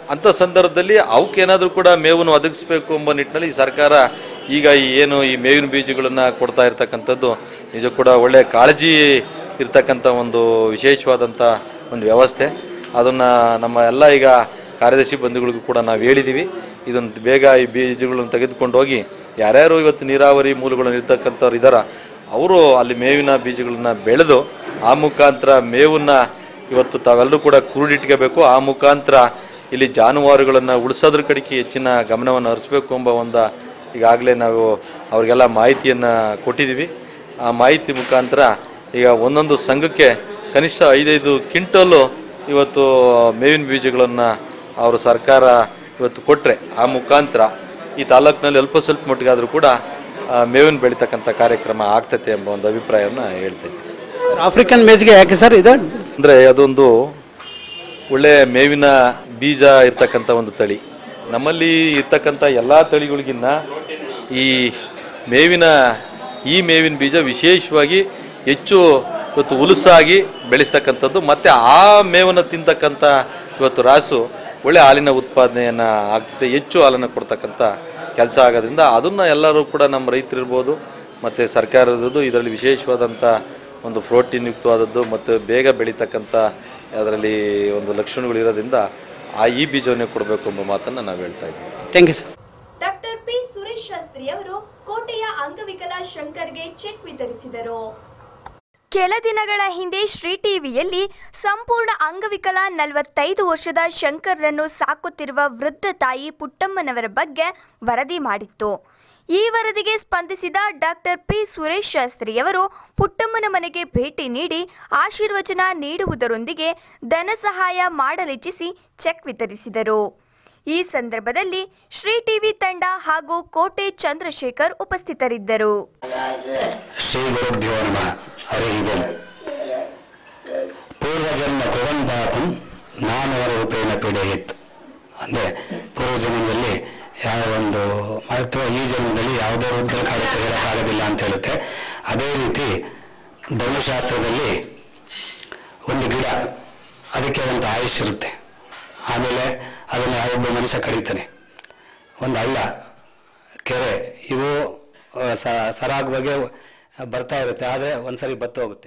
ಅಂಥ ಸಂದರ್ಭದಲ್ಲಿ ಅವಕ್ಕೇನಾದರೂ ಕೂಡ ಮೇವನ್ನು ಒದಗಿಸ್ಬೇಕು ಎಂಬ ನಿಟ್ಟಿನಲ್ಲಿ ಈ ಸರ್ಕಾರ ಈಗ ಈ ಏನು ಈ ಮೇವಿನ ಬೀಜಗಳನ್ನ ಕೊಡ್ತಾ ಇರ್ತಕ್ಕಂಥದ್ದು ನಿಜ ಕೂಡ ಒಳ್ಳೆ ಕಾಳಜಿ ಇರ್ತಕ್ಕಂಥ ಒಂದು ವಿಶೇಷವಾದಂಥ ಒಂದು ವ್ಯವಸ್ಥೆ ಅದನ್ನ ನಮ್ಮ ಎಲ್ಲ ಈಗ ಕಾರ್ಯದರ್ಶಿ ಬಂಧುಗಳಿಗೂ ಕೂಡ ನಾವು ಹೇಳಿದ್ದೀವಿ ಇದನ್ನು ಬೇಗ ಈ ಬೀಜಗಳನ್ನು ತೆಗೆದುಕೊಂಡು ಹೋಗಿ ಯಾರ್ಯಾರು ಇವತ್ತು ನೀರಾವರಿ ಮೂಲಗಳನ್ನು ಇರ್ತಕ್ಕಂಥವ್ರು ಇದ್ದಾರ ಅವರು ಅಲ್ಲಿ ಮೇವಿನ ಬೀಜಗಳನ್ನ ಬೆಳೆದು ಆ ಮುಖಾಂತರ ಮೇವನ್ನ ಇವತ್ತು ತಾವೆಲ್ಲರೂ ಕೂಡ ಕೂಡಿಟ್ಕೋಬೇಕು ಆ ಮುಖಾಂತರ ಇಲ್ಲಿ ಜಾನುವಾರುಗಳನ್ನು ಉಳಿಸೋದ್ರ ಕಡೆಗೆ ಹೆಚ್ಚಿನ ಗಮನವನ್ನು ಹರಿಸ್ಬೇಕು ಎಂಬ ಒಂದು ಈಗಾಗಲೇ ನಾವು ಅವರಿಗೆಲ್ಲ ಮಾಹಿತಿಯನ್ನು ಕೊಟ್ಟಿದ್ದೀವಿ ಆ ಮಾಹಿತಿ ಮುಖಾಂತರ ಈಗ ಒಂದೊಂದು ಸಂಘಕ್ಕೆ ಕನಿಷ್ಠ ಐದೈದು ಕ್ವಿಂಟಲ್ಲು ಇವತ್ತು ಮೇವಿನ ಬೀಜಗಳನ್ನು ಅವರು ಸರ್ಕಾರ ಇವತ್ತು ಕೊಟ್ಟರೆ ಆ ಮುಖಾಂತರ ಈ ತಾಲೂಕಿನಲ್ಲಿ ಅಲ್ಪ ಸ್ವಲ್ಪ ಮಟ್ಟಿಗಾದರೂ ಕೂಡ ಆ, ಮೇವಿನ ಬೆಳೀತಕ್ಕಂಥ ಕಾರ್ಯಕ್ರಮ ಆಗ್ತತೆ ಎಂಬ ಒಂದು ಅಭಿಪ್ರಾಯವನ್ನು ಹೇಳ್ತೇನೆ ಆಫ್ರಿಕನ್ ಮೇಜ್ಗೆ ಯಾಕೆ ಸರ್ ಇದು ಅಂದರೆ ಅದೊಂದು ಒಳ್ಳೆ ಮೇವಿನ ಬೀಜ ಇರ್ತಕ್ಕಂಥ ಒಂದು ತಳಿ ನಮ್ಮಲ್ಲಿ ಇರ್ತಕ್ಕಂಥ ಎಲ್ಲ ತಳಿಗಳಿಗಿನ್ನ ಈ ಮೇವಿನ ಈ ಮೇವಿನ ಬೀಜ ವಿಶೇಷವಾಗಿ ಹೆಚ್ಚು ಇವತ್ತು ಉಲುಸಾಗಿ ಬೆಳೆಸ್ತಕ್ಕಂಥದ್ದು ಮತ್ತೆ ಆ ಮೇವನ್ನು ತಿಂತಕ್ಕಂಥ ಇವತ್ತು ರಾಸು ಒಳ್ಳೆ ಹಾಲಿನ ಉತ್ಪಾದನೆಯನ್ನ ಆಗ್ತದೆ ಹೆಚ್ಚು ಹಾಲನ್ನು ಕೊಡ್ತಕ್ಕಂಥ ಕೆಲಸ ಆಗೋದ್ರಿಂದ ಅದನ್ನ ಎಲ್ಲರೂ ಕೂಡ ನಮ್ಮ ರೈತರಿರ್ಬೋದು ಮತ್ತೆ ಸರ್ಕಾರದ್ದು ಇದರಲ್ಲಿ ವಿಶೇಷವಾದಂಥ ಒಂದು ಪ್ರೋಟೀನ್ ಯುಕ್ತವಾದದ್ದು ಮತ್ತು ಬೇಗ ಬೆಳೀತಕ್ಕಂಥ ಅದರಲ್ಲಿ ಒಂದು ಲಕ್ಷಣಗಳು ಇರೋದ್ರಿಂದ ಆ ಈ ಬೀಜವನ್ನೇ ಕೊಡಬೇಕು ಎಂಬ ಮಾತನ್ನು ನಾವು ಹೇಳ್ತಾ ಇದ್ದೀವಿ thank you sir doctor P Suresh Shastri ಅವರು ಕೋಟೆಯ ಅಂಗವಿಕಲ ಶಂಕರ್ಗೆ ಚೆಕ್ ವಿತರಿಸಿದರು ಕೆಲ ದಿನಗಳ ಹಿಂದೆ ಶ್ರೀ ಟಿವಿಯಲ್ಲಿ ಸಂಪೂರ್ಣ ಅಂಗವಿಕಲ ನಲವತ್ತೈದು ವರ್ಷದ ಶಂಕರ್ರನ್ನು ಸಾಕುತ್ತಿರುವ ವೃದ್ಧ ತಾಯಿ ಪುಟ್ಟಮ್ಮನವರ ಬಗ್ಗೆ ವರದಿ ಮಾಡಿತ್ತು ಈ ವರದಿಗೆ ಸ್ಪಂದಿಸಿದ ಡಾಕ್ಟರ್ ಪಿ ಸುರೇಶ್ ಶಾಸ್ತ್ರಿಯವರು ಪುಟ್ಟಮ್ಮನ ಮನೆಗೆ ಭೇಟಿ ನೀಡಿ ಆಶೀರ್ವಚನ ನೀಡುವುದರೊಂದಿಗೆ ಧನ ಸಹಾಯ ಮಾಡಲಿಚ್ಛಿಸಿ ಚೆಕ್ ವಿತರಿಸಿದರು ಈ ಸಂದರ್ಭದಲ್ಲಿ ಶ್ರೀ ಟಿವಿ ತಂಡ ಹಾಗೂ ಕೋಟೆ ಚಂದ್ರಶೇಖರ್ ಉಪಸ್ಥಿತರಿದ್ದರು ಶ್ರೀ ಗುರುಭ್ಯೋ ನಮಃ ಹರಿ ಓಂ ಪೂರ್ವಜನ್ಮ ಕುವಂತಾಪಂ ಮಾನವ ರೂಪೇಣ ಪೀಡೆಯಿತ್ ಅಂದ್ರೆ ಪೂರ್ವಜನ್ಮದಲ್ಲಿ ಯಾವ ಒಂದು ಅಥವಾ ಈ ಜನ್ಮದಲ್ಲಿ ಯಾವುದೇ ರುದ್ರ ಕಾಲ ತೆಗೆಯಕ್ಕಾಗೋದಿಲ್ಲ ಅಂತ ಹೇಳುತ್ತೆ ಅದೇ ರೀತಿ ಧರ್ಮಶಾಸ್ತ್ರದಲ್ಲಿ ಒಂದು ಗಿಡ ಅದಕ್ಕೆ ಒಂದು ಆಯುಷ್ ಇರುತ್ತೆ ಆಮೇಲೆ ಅದನ್ನು ಯಾವೊಬ್ಬ ಮನುಷ್ಯ ಕಡಿತಾನೆ ಒಂದು ಹಳ್ಳ ಕೆರೆ ಇವು ಆ, ಸ- ಸರಾಗವಾಗಿ ಬರ್ತಾ ಇರುತ್ತೆ ಆದರೆ ಒಂದ್ಸರಿ ಬತ್ತು ಹೋಗುತ್ತೆ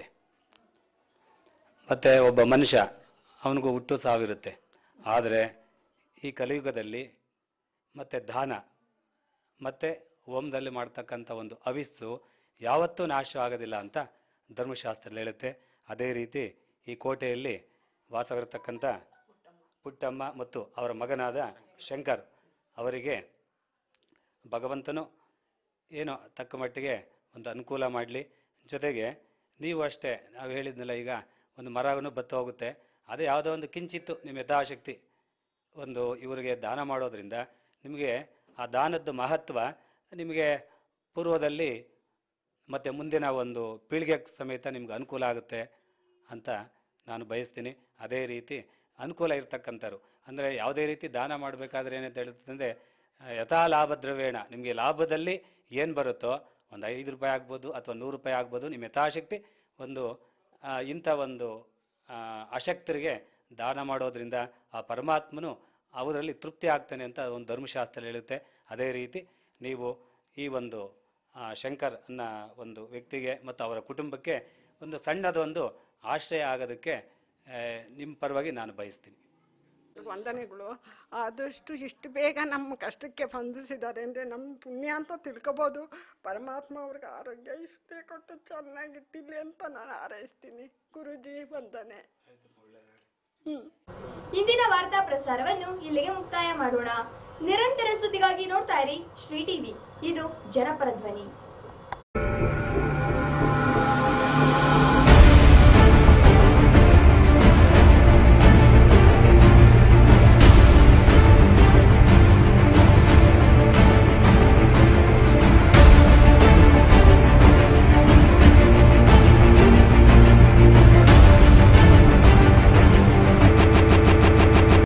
ಮತ್ತೆ ಒಬ್ಬ ಮನುಷ್ಯ ಅವನಿಗೂ ಹುಟ್ಟು ಸಾವಿರುತ್ತೆ ಆದರೆ ಈ ಕಲಿಯುಗದಲ್ಲಿ ಮತ್ತೆ ದಾನ ಮತ್ತೆ ಹೋಮದಲ್ಲಿ ಮಾಡ್ತಕ್ಕಂಥ ಒಂದು ಅವಿಸ್ಸು ಯಾವತ್ತೂ ನಾಶ ಆಗೋದಿಲ್ಲ ಅಂತ ಧರ್ಮಶಾಸ್ತ್ರ ಹೇಳುತ್ತೆ ಅದೇ ರೀತಿ ಈ ಕೋಟೆಯಲ್ಲಿ ವಾಸವಿರತಕ್ಕಂಥ ಪುಟ್ಟಮ್ಮ ಮತ್ತು ಅವರ ಮಗನಾದ ಶಂಕರ್ ಅವರಿಗೆ ಭಗವಂತನು ಏನೋ ತಕ್ಕ ಮಟ್ಟಿಗೆ ಒಂದು ಅನುಕೂಲ ಮಾಡಲಿ ಜೊತೆಗೆ ನೀವು ಅಷ್ಟೇ ನಾವು ಹೇಳಿದ್ನಲ್ಲ ಈಗ ಒಂದು ಮರವನ್ನು ಬತ್ತ ಹೋಗುತ್ತೆ ಅದೇ ಯಾವುದೋ ಒಂದು ಕಿಂಚಿತ್ತು ನಿಮ್ಮ ಯಥಾಶಕ್ತಿ ಒಂದು ಇವರಿಗೆ ದಾನ ಮಾಡೋದ್ರಿಂದ ನಿಮಗೆ ಆ ದಾನದ ಮಹತ್ವ ನಿಮಗೆ ಪೂರ್ವದಲ್ಲಿ ಮತ್ತು ಮುಂದಿನ ಒಂದು ಪೀಳಿಗೆ ಸಮೇತ ನಿಮ್ಗೆ ಅನುಕೂಲ ಆಗುತ್ತೆ ಅಂತ ನಾನು ಬಯಸ್ತೀನಿ ಅದೇ ರೀತಿ ಅನುಕೂಲ ಇರ್ತಕ್ಕಂಥವ್ರು ಅಂದರೆ ಯಾವುದೇ ರೀತಿ ದಾನ ಮಾಡಬೇಕಾದ್ರೆ ಏನಂತ ಹೇಳುತ್ತಂದರೆ ಯಥಾ ಲಾಭ ದ್ರವ್ಯಣ ನಿಮಗೆ ಲಾಭದಲ್ಲಿ ಏನು ಬರುತ್ತೋ ಒಂದು ಐದು ರೂಪಾಯಿ ಆಗ್ಬೋದು ಅಥವಾ ನೂರು ರೂಪಾಯಿ ಆಗ್ಬೋದು ನಿಮ್ಮ ಯಥಾಶಕ್ತಿ ಒಂದು ಆ, ಇಂಥ ಒಂದು ಆ, ಅಶಕ್ತರಿಗೆ ದಾನ ಮಾಡೋದ್ರಿಂದ ಆ ಪರಮಾತ್ಮನು ಅವರಲ್ಲಿ ತೃಪ್ತಿ ಆಗ್ತಾನೆ ಅಂತ ಒಂದು ಧರ್ಮಶಾಸ್ತ್ರ ಹೇಳುತ್ತೆ ಅದೇ ರೀತಿ ನೀವು ಈ ಒಂದು ಆ, ಶಂಕರ್ ಅನ್ನ ಒಂದು ವ್ಯಕ್ತಿಗೆ ಮತ್ತು ಅವರ ಕುಟುಂಬಕ್ಕೆ ಒಂದು ಸಣ್ಣದೊಂದು ಆಶ್ರಯ ಆಗೋದಕ್ಕೆ ನಿಮ್ಮ ಪರವಾಗಿ ನಾನು ಬಯಸ್ತೀನಿ ವಂದನೆಗಳು ಆದಷ್ಟು ಇಷ್ಟು ಬೇಗ ನಮ್ಮ ಕಷ್ಟಕ್ಕೆ ಸ್ಪಂದಿಸಿದ್ದಾರೆ ಅಂದರೆ ನಮ್ಮ ಪುಣ್ಯ ಅಂತ ತಿಳ್ಕೊಬೋದು ಪರಮಾತ್ಮ ಅವ್ರಿಗೆ ಆರೋಗ್ಯ ಇಷ್ಟೇ ಕೊಟ್ಟು ಚೆನ್ನಾಗಿಟ್ಟಿಲ್ಲ ಅಂತ ನಾನು ಹಾರೈಸ್ತೀನಿ ಗುರುಜಿ ವಂದನೆ ಹ್ಞೂ ಇಂದಿನ ವಾರ್ತಾ ಪ್ರಸಾರವನ್ನು ಇಲ್ಲಿಗೆ ಮುಕ್ತಾಯ ಮಾಡೋಣ ನಿರಂತರ ಸುದ್ದಿಗಾಗಿ ನೋಡ್ತಾ ಇರಿ ಶ್ರೀ ಟಿವಿ ಇದು ಜನಪರ ಧ್ವನಿ